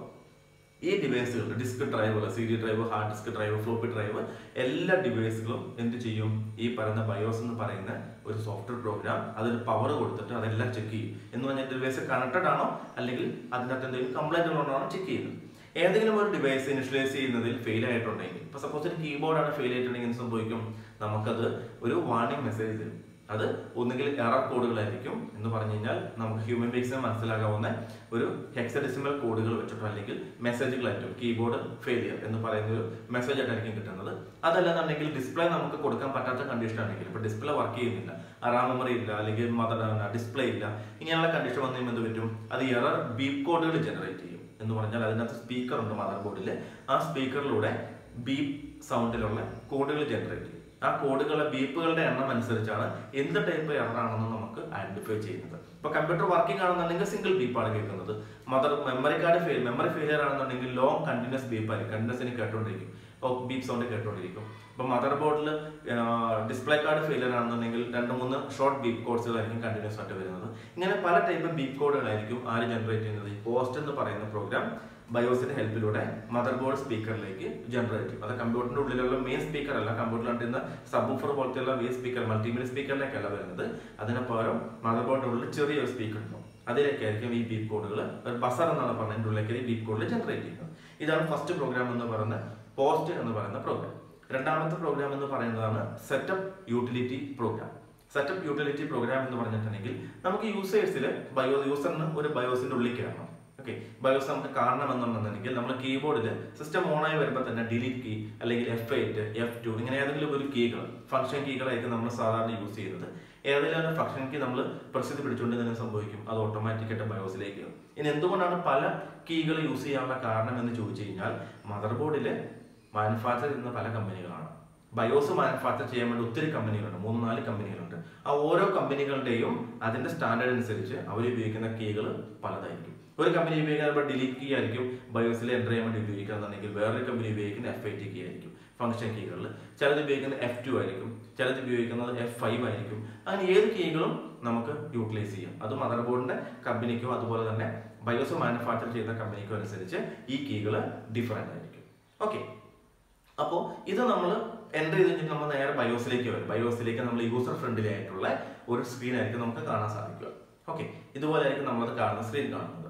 ഈ ഡിവൈസുകൾ disk drive C D drive hard disk drive floppy drive എല്ലാ ഡിവൈസുകളും എന്ത് ചെയ്യും ഈ പറയുന്ന ബയോസ് എന്ന് പറയുന്ന ഒരു സോഫ്റ്റ്വെയർ പ്രോഗ്രാം അതിന് പവർ കൊടുത്തിട്ട് അതെല്ലാം ചെക്ക് ചെയ്യും എന്ന് പറഞ്ഞാൽ ഡിവൈസ് കണക്റ്റഡ് ആണോ അല്ലെങ്കിൽ അതിനകത്ത് എന്തെങ്കിലും കംപ്ലൈന്റ് ഉണ്ടോ ചെക്ക് ചെയ്യുന്നത് ഏതെങ്കിലും ഒരു ഡിവൈസ് ഇനിഷ്യലൈസ് ചെയ്യുന്നതിൽ ഫെയിൽ ആയിട്ടുണ്ടെങ്കിൽ ഇപ്പൊ സപ്പോസ് ഒരു കീബോർഡാണ് ഫെയിൽ ആയിട്ടുണ്ടെങ്കിൽ എന്ത് സംഭവിക്കും നമുക്കത് ഒരു വാർണിംഗ് മെസ്സേജ് തരും അത് ഒന്നുകിൽ എറർ കോഡുകളായിരിക്കും എന്ന് പറഞ്ഞു കഴിഞ്ഞാൽ നമുക്ക് ഹ്യൂമൻ ബീങ്സിന് മനസ്സിലാകാവുന്ന ഒരു ഹെക്സഡെസിമൽ കോഡുകൾ വെച്ചിട്ടോ അല്ലെങ്കിൽ മെസ്സേജുകളായിട്ടും കീബോർഡ് ഫെയിലിയർ എന്ന് പറയുന്ന ഒരു മെസ്സേജ് ആയിട്ടായിരിക്കും കിട്ടുന്നത് അതല്ലെന്നുണ്ടെങ്കിൽ ഡിസ്പ്ലേ നമുക്ക് കൊടുക്കാൻ പറ്റാത്ത കണ്ടീഷൻ ആണെങ്കിൽ ഇപ്പൊ ഡിസ്പ്ലേ വർക്ക് ചെയ്യുന്നില്ല റാം മെമ്മറി ഇല്ല അല്ലെങ്കിൽ മദർ ഡിസ്പ്ലേ ഇല്ല ഇങ്ങനെയുള്ള കണ്ടീഷൻ വന്നു കഴിയുമ്പോൾ എന്ത് പറ്റും അത് എറർ ബീപ്പ് കോഡുകൾ ജനറേറ്റ് ചെയ്യും എന്ന് പറഞ്ഞാൽ അതിനകത്ത് സ്പീക്കർ ഉണ്ട് മദർ ബോർഡിൽ ആ സ്പീക്കറിലൂടെ ബീപ്പ് സൗണ്ടിലുള്ള കോഡുകൾ ജനറേറ്റ് ചെയ്യും ആ കോഡുകളുടെ ബീപ്പുകളുടെ എണ്ണം അനുസരിച്ചാണ് എന്ത് ടൈപ്പ് എറർ ആണെന്ന് നമുക്ക് ഐഡന്റിഫൈ ചെയ്യുന്നത് ഇപ്പൊ കമ്പ്യൂട്ടർ വർക്കിംഗ് ആണെന്നുണ്ടെങ്കിൽ സിംഗിൾ ബീപ്പാണ് കേൾക്കുന്നത് mother memory card fail memory failure ആണെന്നുണ്ടെങ്കിൽ ലോങ് കണ്ടിന്യൂസ് ബീപ്പ് ആയിരിക്കും കണ്ടിന്യൂസിന് കേട്ടോണ്ടിരിക്കും ബീപ്പ് സൗണ്ട് കേട്ടോണ്ടിരിക്കും ഇപ്പൊ മദർ ബോർഡിൽ ഡിസ്പ്ലേ കാർഡ് ഫെയിലിയർ ആണെന്നുണ്ടെങ്കിൽ രണ്ട് മൂന്ന് ഷോർട്ട് ബീപ്പ് കോഡ്സുകളായിരിക്കും കണ്ടിന്യൂസ് ആയിട്ട് വരുന്നത് ഇങ്ങനെ പല ടൈപ്പ് ബീപ്പ് കോഡുകളായിരിക്കും ആര് ജനറേറ്റ് ചെയ്യുന്നത് ഈ പോസ്റ്റ് എന്ന് പറയുന്ന പ്രോഗ്രാം ബയോസിന്റെ ഹെൽപ്പിലൂടെ മദർ ബോർഡ് സ്പീക്കറിലേക്ക് ജനറേറ്റ് ചെയ്യും അത് കമ്പ്യൂട്ടറിന്റെ ഉള്ളിലുള്ള മെയിൻ സ്പീക്കർ അല്ല കമ്പ്യൂട്ടറിൽ കണ്ടിരുന്ന സബ്ബൂഫർ പോലത്തെയുള്ള മെയിൻ സ്പീക്കർ മൾട്ടിമീഡിയ സ്പീക്കറിലേക്കല്ല വരുന്നത് അതിന് പകരം മദർ ബോർഡിന്റെ ഉള്ളിൽ ചെറിയൊരു സ്പീക്കർ ഉണ്ടാവും ആ അതിലേക്കായിരിക്കും ഈ ബീപ്പ് കോഡുകൾ ഒരു ബസർ എന്നാണ് പറഞ്ഞതിൻ്റെ ഉള്ളിലേക്ക് ഈ ബീപ്പ് കോഡിൽ ജനറേറ്റ് ചെയ്യുന്നത് ഇതാണ് ഫസ്റ്റ് പ്രോഗ്രാം എന്ന് പറയുന്ന പോസ്റ്റ് എന്ന് പറയുന്ന പ്രോഗ്രാം രണ്ടാമത്തെ പ്രോഗ്രാം എന്ന് പറയുന്നതാണ് setup utility program setup utility program എന്ന് പറഞ്ഞിട്ടുണ്ടെങ്കിൽ നമുക്ക് യൂസേഴ്സിൽ ബയോ യൂസറിന് ഒരു ബയോസിന്റെ ഉള്ളിൽ കയറണം ഓക്കെ ബയോസ് നമുക്ക് കാണണമെന്നുണ്ടെന്നുണ്ടെങ്കിൽ നമ്മൾ കീബോർഡിൽ സിസ്റ്റം ഓൺ ആയി വരുമ്പോൾ തന്നെ ഡിലീറ്റ് കീ അല്ലെങ്കിൽ എഫ് എയ്റ്റ് എഫ് ടു ഇങ്ങനെ ഏതെങ്കിലും ഒരു കീകൾ ഫംഗ്ഷൻ കീകളായിരിക്കും നമ്മൾ സാധാരണ യൂസ് ചെയ്യുന്നത് ഏതെങ്കിലും ഒരു ഫംഗ്ഷൻ കീ നമ്മൾ പ്രസിദ്ധി പിടിച്ചുകൊണ്ട് തന്നെ സംഭവിക്കും അത് ഓട്ടോമാറ്റിക്കായിട്ട് ബയോസിലേക്ക് കയറും ഇനി എന്തുകൊണ്ടാണ് പല കീകൾ യൂസ് ചെയ്യാനുള്ള കാരണം എന്ന് ചോദിച്ചു കഴിഞ്ഞാൽ മദർ ബോർഡിൽ മാനുഫാക്ചർ ചെയ്യുന്ന പല കമ്പനികളാണ് ബയോസ് മാനുഫാക്ചർ ചെയ്യാൻ വേണ്ടി ഒത്തിരി കമ്പനികളുണ്ട് മൂന്ന് നാല് കമ്പനികളുണ്ട് ആ ഓരോ കമ്പനികളുടെയും അതിന്റെ സ്റ്റാൻഡേർഡ് അനുസരിച്ച് അവർ ഉപയോഗിക്കുന്ന കീകൾ പലതായിരിക്കും ഒരു കമ്പനി ഉപയോഗിക്കുന്ന ഡിലീറ്റ് കീ ആയിരിക്കും ബയോസിൽ എൻ്റർ ചെയ്യാൻ വേണ്ടി ഉപയോഗിക്കുകയാണെന്നുണ്ടെങ്കിൽ വേറൊരു കമ്പനി ഉപയോഗിക്കുന്ന എഫ് ഐ ടി കീ ആയിരിക്കും ഫംഗ്ഷൻ കീകളിൽ ചിലത് ഉപയോഗിക്കുന്നത് എഫ് ടു ആയിരിക്കും ചിലത് ഉപയോഗിക്കുന്നത് എഫ് ഫൈവ് ആയിരിക്കും അങ്ങനെ ഏത് കീകളും നമുക്ക് യൂട്ടിലൈസ് ചെയ്യാം അത് മദർ ബോർഡിന്റെ കമ്പനിക്കോ അതുപോലെ തന്നെ ബയോസ് മാനുഫാക്ചർ ചെയ്യുന്ന കമ്പനിക്കോ അനുസരിച്ച് ഈ കീകൾ ഡിഫറെൻ്റ് ആയിരിക്കും ഓക്കെ അപ്പോൾ ഇത് നമ്മൾ എൻ്റർ ചെയ്ത് കഴിഞ്ഞിട്ട് നമ്മൾ നേരെ ബയോസിലേക്ക് വരും ബയോസിലേക്ക് നമ്മൾ യൂസർ ഫ്രണ്ട്ലി ആയിട്ടുള്ള ഒരു സ്ക്രീൻ ആയിരിക്കും നമുക്ക് കാണാൻ സാധിക്കുക ഓക്കെ ഇതുപോലെ ആയിരിക്കും നമ്മളത് കാണുന്ന സ്ക്രീൻ കാണുന്നത്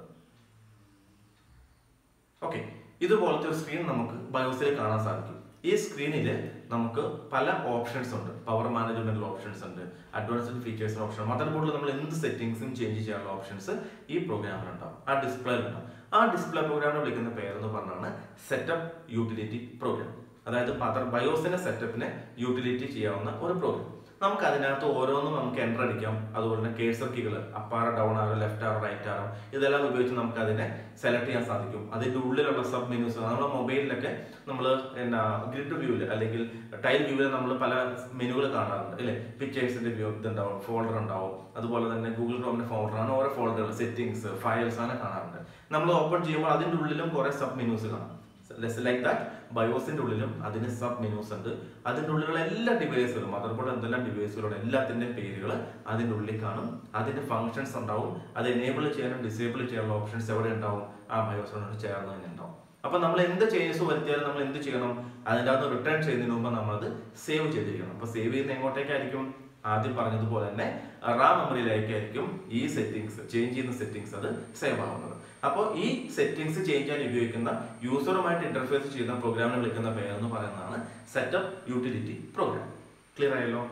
ഓക്കെ ഇതുപോലത്തെ ഒരു സ്ക്രീൻ നമുക്ക് ബയോസിൽ കാണാൻ സാധിക്കും ഈ സ്ക്രീനിൽ നമുക്ക് പല ഓപ്ഷൻസ് ഉണ്ട് പവർ മാനേജ്മെന്റ് ഓപ്ഷൻസ് ഉണ്ട് അഡ്വാൻസ്ഡ് ഫീച്ചേഴ്സ് ഓപ്ഷൻ മദർ ബോർഡിൽ നമ്മൾ എന്ത് സെറ്റിംഗ്സും ചേഞ്ച് ചെയ്യാനുള്ള ഓപ്ഷൻസ് ഈ പ്രോഗ്രാമിൽ ഉണ്ടാവും ആ ഡിസ്പ്ലേയിൽ ഉണ്ടാവും ആ ഡിസ്പ്ലേ പ്രോഗ്രാമിനെ വിളിക്കുന്ന പേരെന്ന് പറഞ്ഞാണ് സെറ്റപ്പ് യൂട്ടിലിറ്റി പ്രോഗ്രാം അതായത് മദർ ബയോസിന്റെ സെറ്റപ്പിനെ യൂട്ടിലിറ്റി ചെയ്യാവുന്ന ഒരു പ്രോഗ്രാം നമുക്ക് അതിനകത്ത് ഓരോന്നും നമുക്ക് എൻ്റർ അടിക്കാം അതുപോലെ തന്നെ കേസർ കീകൾ up arrow down arrow left arrow right arrow ഇതെല്ലാം ഉപയോഗിച്ച് നമുക്ക് അതിനെ സെലക്ട് ചെയ്യാൻ സാധിക്കും അതിന്റെ ഉള്ളിലുള്ള സബ് മെനൂസ് നമ്മുടെ മൊബൈലിലൊക്കെ നമ്മൾ എന്നാ ഗ്രിഡ് വ്യൂവിൽ അല്ലെങ്കിൽ ടൈൽ വ്യൂവിൽ നമ്മൾ പല മെനുകൾ കാണാറുണ്ട് അല്ലേ പിക്ചേഴ്സിന്റെ വ്യൂ ഇതുണ്ടാവും ഫോൾഡർ ഉണ്ടാവും അതുപോലെ തന്നെ ഗൂഗിൾ ക്രോമിന്റെ ഫോൾഡർ ആണ് ഓരോ ഫോൾഡറുകൾ സെറ്റിംഗ്സ് ഫയൽസ് ആണ് കാണാറുണ്ട് നമ്മൾ ഓപ്പൺ ചെയ്യുമ്പോൾ അതിന്റെ ഉള്ളിലും കുറെ സബ് മെനൂസ് കാണാം ലൈക്ക് ദാറ്റ് ബയോസിന്റെ ഉള്ളിലും അതിന് സബ് മെനൂസ് ഉണ്ട് അതിന്റെ ഉള്ളിലുള്ള എല്ലാ ഡിവൈസുകളും മദർ ബോർഡ് എന്തെല്ലാം ഡിവൈസുകളുടെ എല്ലാത്തിന്റെ പേരുകൾ അതിന്റെ ഉള്ളിൽ കാണും അതിന്റെ ഫങ്ഷൻസ് ഉണ്ടാവും അത് എനേബിൾ ചെയ്യാനും ഡിസേബിൾ ചെയ്യാനുള്ള ഓപ്ഷൻസ് എവിടെ ഉണ്ടാവും ആ ബയോസിനോട് ചേർന്ന് തന്നെ ഉണ്ടാവും അപ്പൊ നമ്മൾ എന്ത് ചേഞ്ചസ് വരുത്തിയാലും നമ്മൾ എന്ത് ചെയ്യണം അതിൻ്റെ അകത്ത് റിട്ടേൺ ചെയ്യുന്നതിന് മുമ്പ് നമ്മളത് സേവ് ചെയ്തിരിക്കണം അപ്പൊ സേവ് ചെയ്യുന്ന എങ്ങോട്ടേക്കായിരിക്കും ആദ്യം പറഞ്ഞതുപോലെ തന്നെ റാം മെമ്മറിയിലേക്കായിരിക്കും ഈ സെറ്റിംഗ്സ് ചേഞ്ച് ചെയ്യുന്ന സെറ്റിംഗ്സ് അത് സേവ് ആവുന്നത് അപ്പോൾ ഈ സെറ്റിംഗ്സ് ചേഞ്ച് ചെയ്യാൻ ഉപയോഗിക്കുന്ന യൂസറുമായിട്ട് ഇന്റർഫേസ് ചെയ്യുന്ന പ്രോഗ്രാമിനെ വിളിക്കുന്ന പേരെന്ന് പറയുന്നതാണ് സെറ്റപ്പ് യൂട്ടിലിറ്റി പ്രോഗ്രാം ക്ലിയർ ആയല്ലോ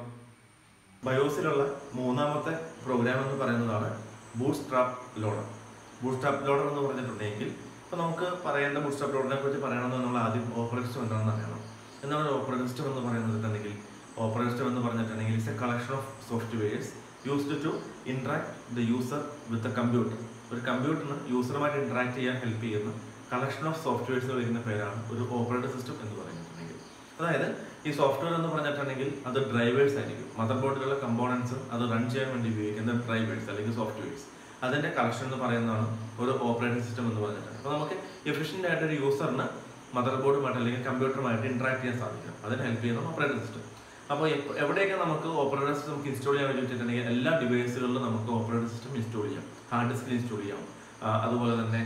ബയോസിലുള്ള മൂന്നാമത്തെ പ്രോഗ്രാം എന്ന് പറയുന്നതാണ് bootstrap loader bootstrap loader എന്ന് പറഞ്ഞിട്ടുണ്ടെങ്കിൽ ഇപ്പൊ നമുക്ക് പറയേണ്ട ബൂട്ട് സ്ട്രാപ്പ് ലോഡറിനെ കുറിച്ച് പറയണമെന്ന് നമ്മൾ ആദ്യം ഓപ്പറേറ്റ് സിസ്റ്റം എന്താണെന്ന് അറിയണം എന്താണ് ഓപ്പറേറ്റ് സിസ്റ്റം എന്ന് പറയുന്നത് ഓപ്പറേറ്റ് സിസ്റ്റം എന്ന് പറഞ്ഞിട്ടുണ്ടെങ്കിൽ it's a collection of softwares used to interact the user with a computer ഒരു കമ്പ്യൂട്ടറിന് യൂസറുമായിട്ട് ഇന്ററാക്ട് ചെയ്യാൻ ഹെൽപ്പ് ചെയ്യുന്ന കളക്ഷൻ ഓഫ് സോഫ്റ്റ്വെയർസ് വിളിക്കുന്ന പേരാണ് ഒരു ഓപ്പറേറ്റിംഗ് സിസ്റ്റം എന്ന് പറഞ്ഞിട്ടുണ്ടെങ്കിൽ അതായത് ഈ സോഫ്റ്റ്വെയർ എന്ന് പറഞ്ഞിട്ടുണ്ടെങ്കിൽ അത് ഡ്രൈവേഴ്സ് ആയിരിക്കും മദർ ബോർഡിലുള്ള കമ്പോണൻസ് അത് റൺ ചെയ്യാൻ വേണ്ടി ഉപയോഗിക്കുന്ന ഡ്രൈവേഴ്സ് അല്ലെങ്കിൽ സോഫ്റ്റ്വെയർസ് അതിന്റെ കളക്ഷൻ എന്ന് പറയുന്നതാണ് ഒരു ഓപ്പറേറ്റിംഗ് സിസ്റ്റം എന്ന് പറഞ്ഞിട്ടുണ്ട് അപ്പോൾ നമുക്ക് എഫിഷ്യൻ്റ് ആയിട്ട് ഒരു യൂസറിന് മദർ ബോർഡുമായിട്ട് അല്ലെങ്കിൽ കമ്പ്യൂട്ടറുമായിട്ട് ഇന്ററാക്ട് ചെയ്യാൻ സാധിക്കും അതിന് ഹെൽപ്പ് ചെയ്യുന്ന ഓപ്പറേറ്റിംഗ് സിസ്റ്റം അപ്പോൾ എവിടെയൊക്കെ നമുക്ക് ഓപ്പറേറ്റിംഗ് സിസ്റ്റം നമുക്ക് ഇൻസ്റ്റാൾ ചെയ്യാൻ വേണ്ടി വെച്ചിട്ടുണ്ടെങ്കിൽ എല്ലാ ഡിവൈസുകളിലും നമുക്ക് ഓപ്പറേറ്റിംഗ് സിസ്റ്റം ഇൻസ്റ്റാൾ ചെയ്യാം ഹാർഡ് ഡിസ്കിൽ ഇൻസ്റ്റാൾ ചെയ്യാം ആ, അതുപോലെ തന്നെ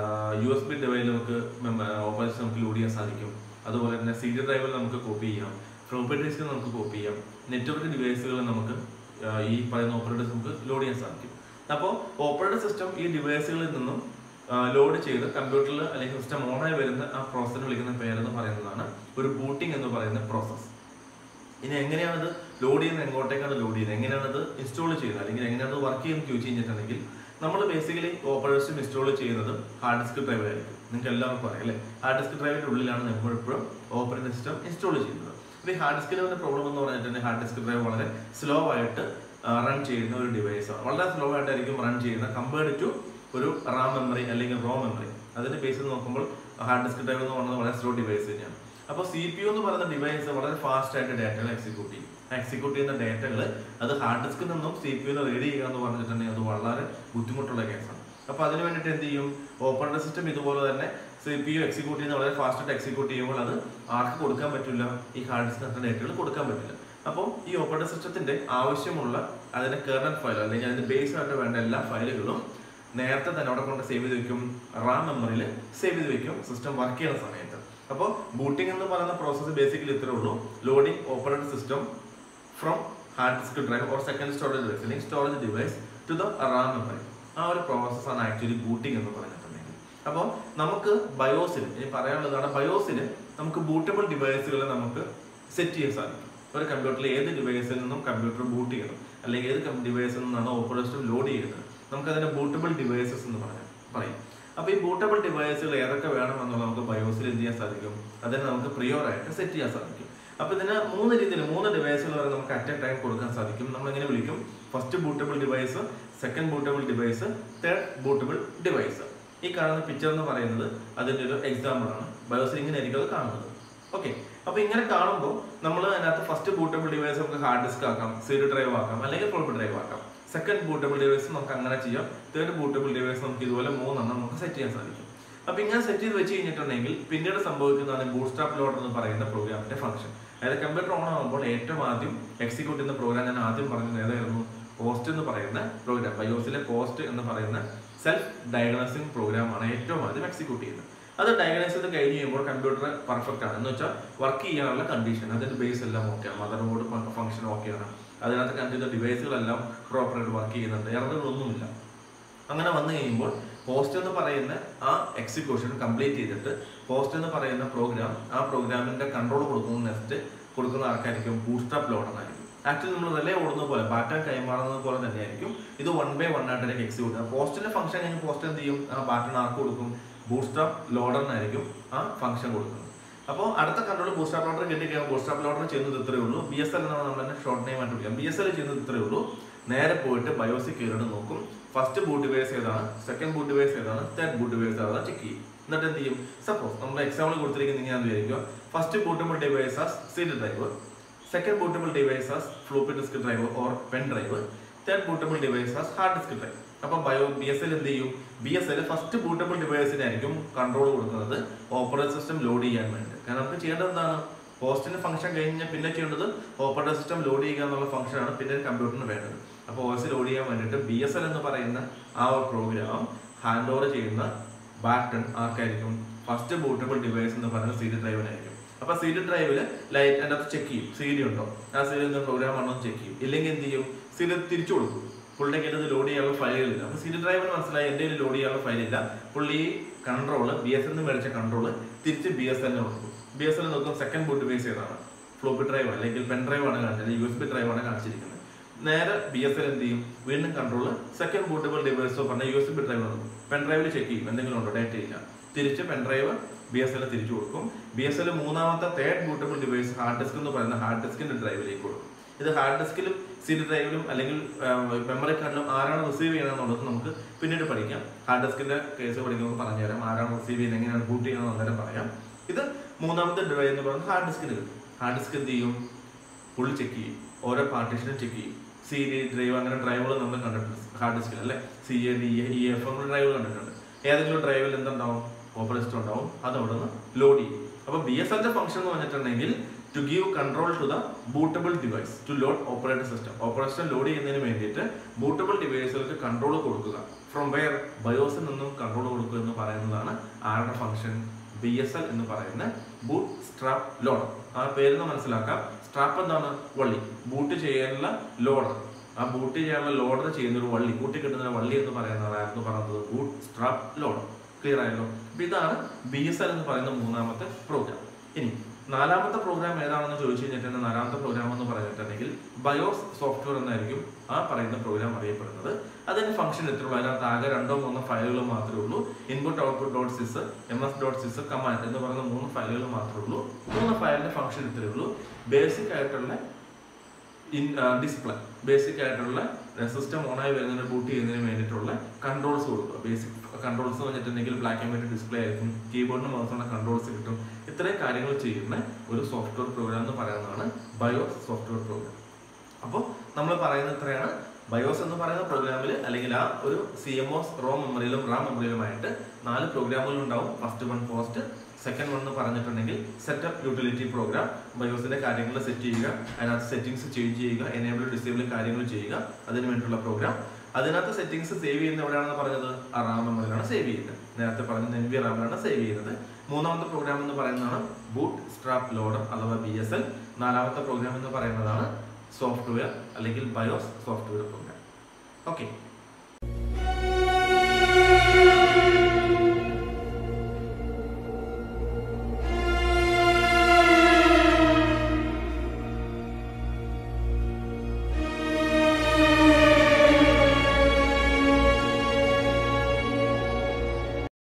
യു എസ് ബി ഡ്രൈവിൽ നമുക്ക് ഓപ്പറേറ്റിംഗ് സിസ്റ്റം നമുക്ക് ലോഡ് ചെയ്യാൻ സാധിക്കും അതുപോലെ തന്നെ സി ഡി ഡ്രൈവിൽ നമുക്ക് കോപ്പി ചെയ്യാം ഫ്ലോപ്പി ഡിസ്കിൽ നമുക്ക് കോപ്പി ചെയ്യാം നെറ്റ്വർക്ക് ഡിവൈസുകളിൽ നമുക്ക് ആ, ഈ പറയുന്ന ഓപ്പറേറ്റിംഗ് നമുക്ക് ലോഡ് ചെയ്യാൻ സാധിക്കും അപ്പോൾ ഓപ്പറേറ്റിംഗ് സിസ്റ്റം ഈ ഡിവൈസുകളിൽ നിന്നും ലോഡ് ചെയ്ത് കമ്പ്യൂട്ടറിൽ അല്ലെങ്കിൽ സിസ്റ്റം ഓണായി വരുന്ന ആ പ്രോസസ്സിന് വിളിക്കുന്ന പേരെന്ന് പറയുന്നതാണ് ഒരു ബൂട്ടിംഗ് എന്ന് പറയുന്ന പ്രോസസ്സ് ഇനി എങ്ങനെയാണത് ലോഡ് ചെയ്യുന്നത് എങ്ങോട്ടേക്കാണ് ലോഡ് ചെയ്യുന്നത് എങ്ങനെയാണത് ഇൻസ്റ്റാൾ ചെയ്യുന്നത് അല്ലെങ്കിൽ എങ്ങനെയാണ് വർക്ക് ചെയ്യുന്നത് ചോദിച്ചു കഴിഞ്ഞിട്ടുണ്ടെങ്കിൽ നമ്മൾ ബേസിക്കലി ഓപ്പറേഷൻ ഇൻസ്റ്റാൾ ചെയ്യുന്നത് ഹാർഡ് ഡിസ്ക് ഡ്രൈവിലായിരിക്കും നിങ്ങൾക്ക് എല്ലാവർക്കും അറിയാം അല്ലേ ഹാർഡ് ഡിസ്ക് ഡ്രൈവിന്റെ ഉള്ളിലാണ് നമ്മൾ എപ്പോഴും ഓപ്പറേറ്റിംഗ് സിസ്റ്റം ഇൻസ്റ്റാൾ ചെയ്യുന്നത് അപ്പോൾ ഈ ഹാർഡ് ഡിസ്കിൽ വന്ന പ്രോബ്ലം എന്ന് പറഞ്ഞിട്ടുണ്ടെങ്കിൽ ഹാർഡ് ഡിസ്ക് ഡ്രൈവ് വളരെ സ്ലോ ആയിട്ട് റൺ ചെയ്യുന്ന ഒരു ഡിവൈസാണ് വളരെ സ്ലോ ആയിട്ടായിരിക്കും റൺ ചെയ്യുന്ന കമ്പയർഡ് ടു ഒരു റാം മെമ്മറി അല്ലെങ്കിൽ റോ മെമ്മറി അതിന്റെ ബേസിൽ നോക്കുമ്പോൾ ഹാർഡ് ഡിസ്ക് ഡ്രൈവ് എന്ന് പറയുന്നത് വളരെ സ്ലോ ഡിവൈസ് തന്നെയാണ് അപ്പോൾ സി പി യു എന്ന് പറയുന്ന ഡിവൈസ് വളരെ ഫാസ്റ്റ് ആയിട്ട് ഡാറ്റകൾ എക്സിക്യൂട്ട് ചെയ്യും എക്സിക്യൂട്ട് ചെയ്യുന്ന ഡാറ്റകൾ അത് ഹാർഡ് ഡിസ്കിൽ നിന്നും സി പി യുന്ന് റീഡ് ചെയ്യുക എന്ന് പറഞ്ഞിട്ടുണ്ടെങ്കിൽ അത് വളരെ ബുദ്ധിമുട്ടുള്ള കേസാണ് അപ്പോൾ അതിന് വേണ്ടിയിട്ട് എന്ത് ചെയ്യും ഓപ്പറേറ്റിംഗ് സിസ്റ്റം ഇതുപോലെ തന്നെ സി പി യു എക്സിക്യൂട്ട് ചെയ്യുന്ന വളരെ ഫാസ്റ്റ് ആയിട്ട് എക്സിക്യൂട്ട് ചെയ്യുമ്പോൾ അത് ആർക്ക് കൊടുക്കാൻ പറ്റില്ല ഈ ഹാർഡ് ഡിസ്കിനകത്ത് ഡേറ്റകൾ കൊടുക്കാൻ പറ്റില്ല അപ്പോൾ ഈ ഓപ്പറേറ്റിംഗ് സിസ്റ്റത്തിന്റെ ആവശ്യമുള്ള അതിന്റെ കേർണൽ ഫയൽ അല്ലെങ്കിൽ അതിന്റെ ബേസ് ആയിട്ട് വേണ്ട എല്ലാ ഫയലുകളും നേരത്തെ തന്നെ അവിടെ കൊണ്ട് സേവ് ചെയ്ത് വെക്കും റാം മെമ്മറിയിൽ സേവ് ചെയ്ത് വെക്കും സിസ്റ്റം വർക്ക് ചെയ്യുന്ന സമയത്ത് അപ്പോൾ ബൂട്ടിംഗ് എന്ന് പറയുന്ന പ്രോസസ്സ് ബേസിക്കലി ഇത്രേ ഉള്ളൂ loading operating system from hard disk drive or second storage device അല്ലെങ്കിൽ storage device to the RAM memory ആ ഒരു പ്രോസസ്സാണ് ആക്ച്വലി ബൂട്ടിംഗ് എന്ന് പറഞ്ഞിട്ടുണ്ടെങ്കിൽ അപ്പോൾ നമുക്ക് ബയോസിൽ ഇനി പറയാനുള്ളതാണ് ബയോസിൽ നമുക്ക് ബൂട്ടബിൾ ഡിവൈസുകൾ നമുക്ക് സെറ്റ് ചെയ്യാൻ സാധിക്കും ഒരു കമ്പ്യൂട്ടറിൽ ഏത് ഡിവൈസിൽ നിന്നും കമ്പ്യൂട്ടർ ബൂട്ട് ചെയ്യണം അല്ലെങ്കിൽ ഏത് ഡിവൈസിൽ നിന്നാണ് ഓപ്പറേഷൻ ലോഡ് ചെയ്യുന്നത് നമുക്ക് അതിന്റെ ബൂട്ടബിൾ ഡിവൈസസ് എന്ന് പറയാം പറയും അപ്പോൾ ഈ ബൂട്ടബിൾ ഡിവൈസുകൾ ഏതൊക്കെ വേണം എന്നുള്ളത് നമുക്ക് ബയോസിൽ എന്ത് ചെയ്യാൻ സാധിക്കും അതിന് നമുക്ക് പ്രിയോർ ആയിട്ട് സെറ്റ് ചെയ്യാൻ സാധിക്കും അപ്പോൾ ഇതിന് മൂന്ന് രീതിയിൽ മൂന്ന് ഡിവൈസുകൾ വരെ നമുക്ക് അറ്റ് എ ടൈം കൊടുക്കാൻ സാധിക്കും നമ്മൾ എങ്ങനെ വിളിക്കും first bootable device second bootable device third bootable device ഈ കാണുന്ന പിക്ചർ എന്ന് പറയുന്നത് അതിന്റെ ഒരു എക്സാമ്പിൾ ആണ് ബയോസിൽ ഇങ്ങനെ ആയിരിക്കും അത് കാണുന്നത് ഓക്കെ അപ്പൊ ഇങ്ങനെ കാണുമ്പോൾ നമ്മൾ അതിനകത്ത് ഫസ്റ്റ് ബൂട്ടബിൾ ഡിവൈസ് നമുക്ക് ഹാർഡ് ഡിസ്ക് ആക്കാം സീഡി ഡ്രൈവ് ആക്കാം അല്ലെങ്കിൽ ഫ്ലോപ്പി ഡ്രൈവ് ആക്കാം സെക്കൻഡ് ബൂട്ടബിൾ ഡിവൈസ് നമുക്ക് അങ്ങനെ ചെയ്യാം തേർഡ് ബൂട്ടബിൾ ഡിവൈസ് നമുക്ക് ഇതുപോലെ മൂന്നെണ്ണം നമുക്ക് സെറ്റ് ചെയ്യാൻ സാധിക്കും അപ്പൊ ഇങ്ങനെ സെറ്റ് ചെയ്ത് വെച്ച് കഴിഞ്ഞിട്ടുണ്ടെങ്കിൽ പിന്നീട് സംഭവിക്കുന്നതാണ് ബൂട്ട്സ്ട്രാപ്പ് ലോഡർ എന്ന് പറയുന്ന പ്രോഗ്രാമിന്റെ ഫംഗ്ഷൻ അതായത് കമ്പ്യൂട്ടർ ഓൺ ആകുമ്പോൾ ഏറ്റവും ആദ്യം എക്സിക്യൂട്ട് ചെയ്യുന്ന പ്രോഗ്രാം ഞാൻ ആദ്യം പറഞ്ഞത് ഏതായിരുന്നു പോസ്റ്റ് എന്ന് പറയുന്ന പ്രോഗ്രാം ബയോസിലെ പോസ്റ്റ് എന്ന് പറയുന്ന സെൽഫ് ഡയഗ്നോസിംഗ് പ്രോഗ്രാം ആണ് ഏറ്റവും ആദ്യം എക്സിക്യൂട്ട് ചെയ്യുന്നത് അത് ഡയഗ്നൈസ് ചെയ്ത് കഴിഞ്ഞ് കഴിയുമ്പോൾ കമ്പ്യൂട്ടർ പെർഫെക്റ്റ് ആണ് എന്ന് വെച്ചാൽ വർക്ക് ചെയ്യാനുള്ള കണ്ടീഷൻ അതിന്റെ ബേസ് എല്ലാം ഓക്കെയാണ് മദർ ബോർഡ് ഫംഗ്ഷൻ ഓക്കെയാണ് അതിനകത്ത് കണ്ടിരുന്ന ഡിവൈസുകളെല്ലാം പ്രോപ്പറായിട്ട് വർക്ക് ചെയ്യുന്നുണ്ട് എററുകളൊന്നുമില്ല അങ്ങനെ വന്നു കഴിയുമ്പോൾ പോസ്റ്റ് എന്ന് പറയുന്ന ആ എക്സിക്യൂഷൻ കംപ്ലീറ്റ് ചെയ്തിട്ട് പോസ്റ്റ് എന്ന് പറയുന്ന പ്രോഗ്രാം ആ പ്രോഗ്രാമിന്റെ കൺട്രോൾ കൊടുക്കുന്ന നെക്സ്റ്റ് കൊടുക്കുന്ന ആൾക്കായിരിക്കും ബൂസ്റ്റപ്പ് ലോഡ് എന്നായിരിക്കും ആക്ച്വലി നമ്മൾ റിലേ ഓടുന്ന പോലെ പാറ്റേൺ കൈമാറുന്നത് പോലെ തന്നെയായിരിക്കും ഇത് വൺ ബൈ വൺ ആയിട്ടായിരിക്കും എക്സിക്യൂട്ട് പോസ്റ്റിന്റെ ഫംഗ്ഷൻ കഴിഞ്ഞ് പോസ്റ്റ് എന്ത് ചെയ്യും ആ പാറ്റേൺ ആർക്ക് കൊടുക്കും ബൂസ്റ്റപ്പ് ലോഡറിനായിരിക്കും ആ ഫംഗ്ഷൻ കൊടുക്കുന്നത് അപ്പോൾ അടുത്ത കൺട്രോൾ ബൂസ്റ്റപ്പ് ലോഡർ കിട്ടിക്കഴിയുമ്പോൾ ബൂസ്റ്റപ്പ് ലോഡർ ചെയ്യുന്നത് ഇത്രയേ ഉള്ളൂ ബി എസ് എൽ എന്നാണ് നമ്മൾ തന്നെ ഷോർട്ട് നെയിം ആയിട്ട് വിളിക്കാം ബി എസ് എൽ ചെയ്യുന്നത് ഇത്രയേ ഉള്ളൂ നേരെ പോയിട്ട് ബയോസിൽ കയറിയിട്ട് നോക്കും ഫസ്റ്റ് ബൂട്ട് ഡിവൈസ് ഏതാണ് സെക്കൻഡ് ബൂട്ട് ഡിവൈസ് ഏതാണ് തേർഡ് ബൂട്ട് ഡിവൈസ് ഏതാണ് ചെക്ക് ചെയ്യും എന്നിട്ട് എന്ത് ചെയ്യും സപ്പോസ് നമ്മൾ എക്സാമ്പിൾ കൊടുത്തിരിക്കുന്ന ഇങ്ങനെ വിചാരിക്കുക first bootable device as C D drive second bootable device as floppy disk drive or pen drive third bootable device as hard disk drive അപ്പൊ ബയോ ബി എസ് എൽ എന്ത് ചെയ്യും B S L first bootable ഡിവൈസിനായിരിക്കും control കൊടുക്കുന്നത് operating system load ചെയ്യാൻ വേണ്ടി കാരണം നമുക്ക് ചെയ്യേണ്ടത് എന്താണ് പോസ്റ്റിന് ഫംഗ്ഷൻ കഴിഞ്ഞാൽ പിന്നെ ചെയ്യേണ്ടത് ഓപ്പറേറ്റിംഗ് സിസ്റ്റം ലോഡ് ചെയ്യുക എന്നുള്ള ഫംഗ്ഷനാണ് പിന്നെ കമ്പ്യൂട്ടറിന് വേണ്ടത് അപ്പോൾ ഓസ് ലോഡ് ചെയ്യാൻ വേണ്ടിയിട്ട് ബി എസ് എൽ എന്ന് പറയുന്ന ആ ഒരു പ്രോഗ്രാം ഹാൻഡ് ഓവർ ചെയ്യുന്ന ബാറ്റൺ ആർക്കായിരിക്കും ഫസ്റ്റ് ബൂട്ടബിൾ ഡിവൈസ് എന്ന് പറയുന്ന സി ഡി ഡ്രൈവിനായിരിക്കും അപ്പൊ സി ഡി ഡ്രൈവിൽ ലൈറ്റ് അതിൻ്റെ അകത്ത് ചെക്ക് ചെയ്യും സി ഡി ഉണ്ടോ ആ സി ഡി പ്രോഗ്രാം ആണോ ചെക്ക് ചെയ്യും ഇല്ലെങ്കിൽ എന്ത് ചെയ്യും സി ഡി തിരിച്ചു കൊടുക്കും പുള്ളിക്ക് ഇത് ലോഡ് ചെയ്യാനുള്ള ഫയലുകളില്ല അപ്പൊ സി ഡി ഡ്രൈവിന് മനസ്സിലായി എൻ്റെ ലോഡ് ചെയ്യാനുള്ള ഫയലില്ല പുള്ളി കൺട്രോള് ബി എസ് എന്ന് മേടിച്ച കൺട്രോള് തിരിച്ച് ബി എസ് എല്ലിന് കൊടുക്കും ബി എസ് എൽ നോക്കും സെക്കൻഡ് ബൂട്ട് ബേസ് ഏതാണ് ഫ്ലോപ്പി ഡ്രൈവ് അല്ലെങ്കിൽ പെൻ ഡ്രൈവ് ആണ് കാണിച്ചത് യു എസ് ബി ഡ്രൈവ് ആണ് കാണിച്ചിരിക്കുന്നത് നേരെ ബി എസ് എൽ എന്ത് ചെയ്യും വീണ്ടും കൺട്രോൾ സെക്കൻഡ് ബൂട്ടബിൾ ഡിവൈസോ പറഞ്ഞ യു എസ് ബി ഡ്രൈവ് നോക്കും പെൻ ഡ്രൈവിൽ ചെക്ക് ചെയ്യും എന്തെങ്കിലും ഉണ്ടോ ഡേറ്റ ഇല്ല തിരിച്ച് pen drive B S L തിരിച്ചു കൊടുക്കും ബി എസ് എൽ മൂന്നാമത്തെ third bootable device hard disk എന്ന് പറയുന്ന ഹാർഡ് ഡിസ്കിന്റെ ഡ്രൈവിലേക്ക് കൊടുക്കും ഇത് ഹാർഡ് ഡിസ്കിലും സി ഡി ഡ്രൈവിലും അല്ലെങ്കിൽ മെമ്മറി കാർഡിലും ആരാണ് റിസീവ് ചെയ്യുന്നത് നമുക്ക് പിന്നീട് പഠിക്കാം ഹാർഡ് ഡിസ്കിന്റെ കേസ് പഠിക്കുമ്പോൾ പറഞ്ഞുതരാം ആരാണ് റിസീവ് ചെയ്യുന്നത് എങ്ങനെയാണ് ബൂട്ട് ചെയ്യുന്നത് അന്നേരം പറയാം ഇത് മൂന്നാമത്തെ ഡ്രൈവ് എന്ന് പറയുന്നത് ഹാർഡ് ഡിസ്കിന് കിട്ടും ഹാർഡ് ഡിസ്ക് എന്ത് ചെയ്യും ഫുൾ ചെക്ക് ചെയ്യും ഓരോ പാർട്ടീഷനും ചെക്ക് ചെയ്യും സി ഡി ഡ്രൈവ് അങ്ങനെ ഡ്രൈവുകൾ നമ്മൾ കണ്ടിട്ടുണ്ട് ഹാർഡ് ഡിസ്കിൽ അല്ലേ C A D A E F അങ്ങനെ ഡ്രൈവ് കണ്ടിട്ടുണ്ട് ഏതെങ്കിലും ഡ്രൈവിൽ എന്തുണ്ടാവും ഓപ്പറേഷൻ ഉണ്ടാവും അത് അവിടെ നിന്ന് ലോഡ് ചെയ്യും അപ്പോൾ ബി എസ് എല്ലിന്റെ ഫംഗ്ഷൻ എന്ന് പറഞ്ഞിട്ടുണ്ടെങ്കിൽ to give control to the bootable device to load operating system operation load ചെയ്യുന്നതിന് വേണ്ടിയിട്ട് ബൂട്ടബിൾ ഡിവൈസുകൾക്ക് കൺട്രോൾ കൊടുക്കുക ഫ്രം വെയർ ബയോസിൽ നിന്നും കൺട്രോൾ കൊടുക്കുക എന്ന് പറയുന്നതാണ് ആരുടെ ഫംഗ്ഷൻ ബി എസ് എൽ എന്ന് പറയുന്ന ബൂട്ട് സ്ട്രാപ്പ് ലോഡർ ആ പേരിന്ന് മനസ്സിലാക്കാം സ്ട്രാപ്പ് എന്താണ് വള്ളി ബൂട്ട് ചെയ്യാനുള്ള ലോഡർ ആ ബൂട്ട് ചെയ്യാനുള്ള ലോഡർ ചെയ്യുന്ന ഒരു വള്ളി കൂട്ടി കിട്ടുന്ന വള്ളി എന്ന് പറയുന്നതായിരുന്നു പറഞ്ഞത് ബൂട്ട് സ്ട്രാപ്പ് ലോഡർ ക്ലിയർ ആയല്ലോ അപ്പൊ ഇതാണ് ബി എസ് എൽ എന്ന് പറയുന്ന മൂന്നാമത്തെ പ്രോഗ്രാം ഇനി നാലാമത്തെ പ്രോഗ്രാം ഏതാണെന്ന് ചോദിച്ചു കഴിഞ്ഞിട്ടുണ്ടെങ്കിൽ നാലാമത്തെ പ്രോഗ്രാം എന്ന് പറഞ്ഞിട്ടുണ്ടെങ്കിൽ ബയോസ് സോഫ്റ്റ്വെയർ എന്നായിരിക്കും ആ പറയുന്ന പ്രോഗ്രാം അറിയപ്പെടുന്നത് അതിന്റെ ഫംഗ്ഷൻ എത്രയുള്ളൂ അതിനകത്ത് ആകെ രണ്ടോ മൂന്നോ ഫയലുകൾ മാത്രമേ ഉള്ളൂ input output dot sys M S dot sys command എന്ന് പറയുന്ന മൂന്ന് ഫയലുകൾ മാത്രമേ ഉള്ളൂ മൂന്ന് ഫയലിന്റെ ഫംഗ്ഷൻ ഇത്രയേ ഉള്ളൂ ബേസിക് ആയിട്ടുള്ള ഇൻ ഡിസ്പ്ലേ ബേസിക് ആയിട്ടുള്ള സിസ്റ്റം ഓണായി വരുന്നതിന് ബൂട്ട് ചെയ്യുന്നതിന് വേണ്ടിയിട്ടുള്ള കൺട്രോൾസ് കൊടുക്കുക ബേസിക് കൺട്രോൾസ് എന്ന് പറഞ്ഞിട്ടുണ്ടെങ്കിൽ ബ്ലാക്ക് ആൻഡ് വൈറ്റ് ഡിസ്പ്ലേ ആയിരിക്കും കീബോർഡിന് മാത്രമുള്ള കൺട്രോൾസ് കിട്ടും ഇത്രയും കാര്യങ്ങൾ ചെയ്യുന്ന ഒരു സോഫ്റ്റ്വെയർ പ്രോഗ്രാം എന്ന് പറയുന്നതാണ് ബയോസ് സോഫ്റ്റ്വെയർ പ്രോഗ്രാം അപ്പോൾ നമ്മൾ പറയുന്നത് ഇത്രയാണ് ബയോസ് എന്ന് പറയുന്ന പ്രോഗ്രാമിൽ അല്ലെങ്കിൽ ആ ഒരു സി എം ഒ റോ മെമ്മറിയിലും റാം മെമ്മറിയിലുമായിട്ട് നാല് പ്രോഗ്രാമുകൾ ഉണ്ടാവും first one post second one എന്ന് പറഞ്ഞിട്ടുണ്ടെങ്കിൽ സെറ്റപ്പ് യൂട്ടിലിറ്റി പ്രോഗ്രാം ബയോസിന്റെ കാര്യങ്ങൾ സെറ്റ് ചെയ്യുക അതിനകത്ത് സെറ്റിംഗ്സ് ചേഞ്ച് ചെയ്യുക എനേബിൾ ഡിസേബിൾ കാര്യങ്ങൾ ചെയ്യുക അതിന് വേണ്ടിയിട്ടുള്ള പ്രോഗ്രാം അതിനകത്ത് സെറ്റിംഗ്സ് സേവ് ചെയ്യുന്നത് എവിടെയാണെന്ന് പറഞ്ഞത് ആ റാം മെമ്മറിയിലാണ് സേവ് ചെയ്യുന്നത് നേരത്തെ പറഞ്ഞത് എൻ വി റാമിലാണ് സേവ് ചെയ്യുന്നത് മൂന്നാമത്തെ പ്രോഗ്രാം എന്ന് പറയുന്നതാണ് ബൂട്ട് സ്ട്രാപ്പ് ലോഡർ അഥവാ ബി എസ് എൽ നാലാമത്തെ പ്രോഗ്രാം എന്ന് പറയുന്നതാണ് സോഫ്റ്റ്വെയർ അല്ലെങ്കിൽ ബയോസ് സോഫ്റ്റ്വെയർ പ്രോഗ്രാം ഓക്കെ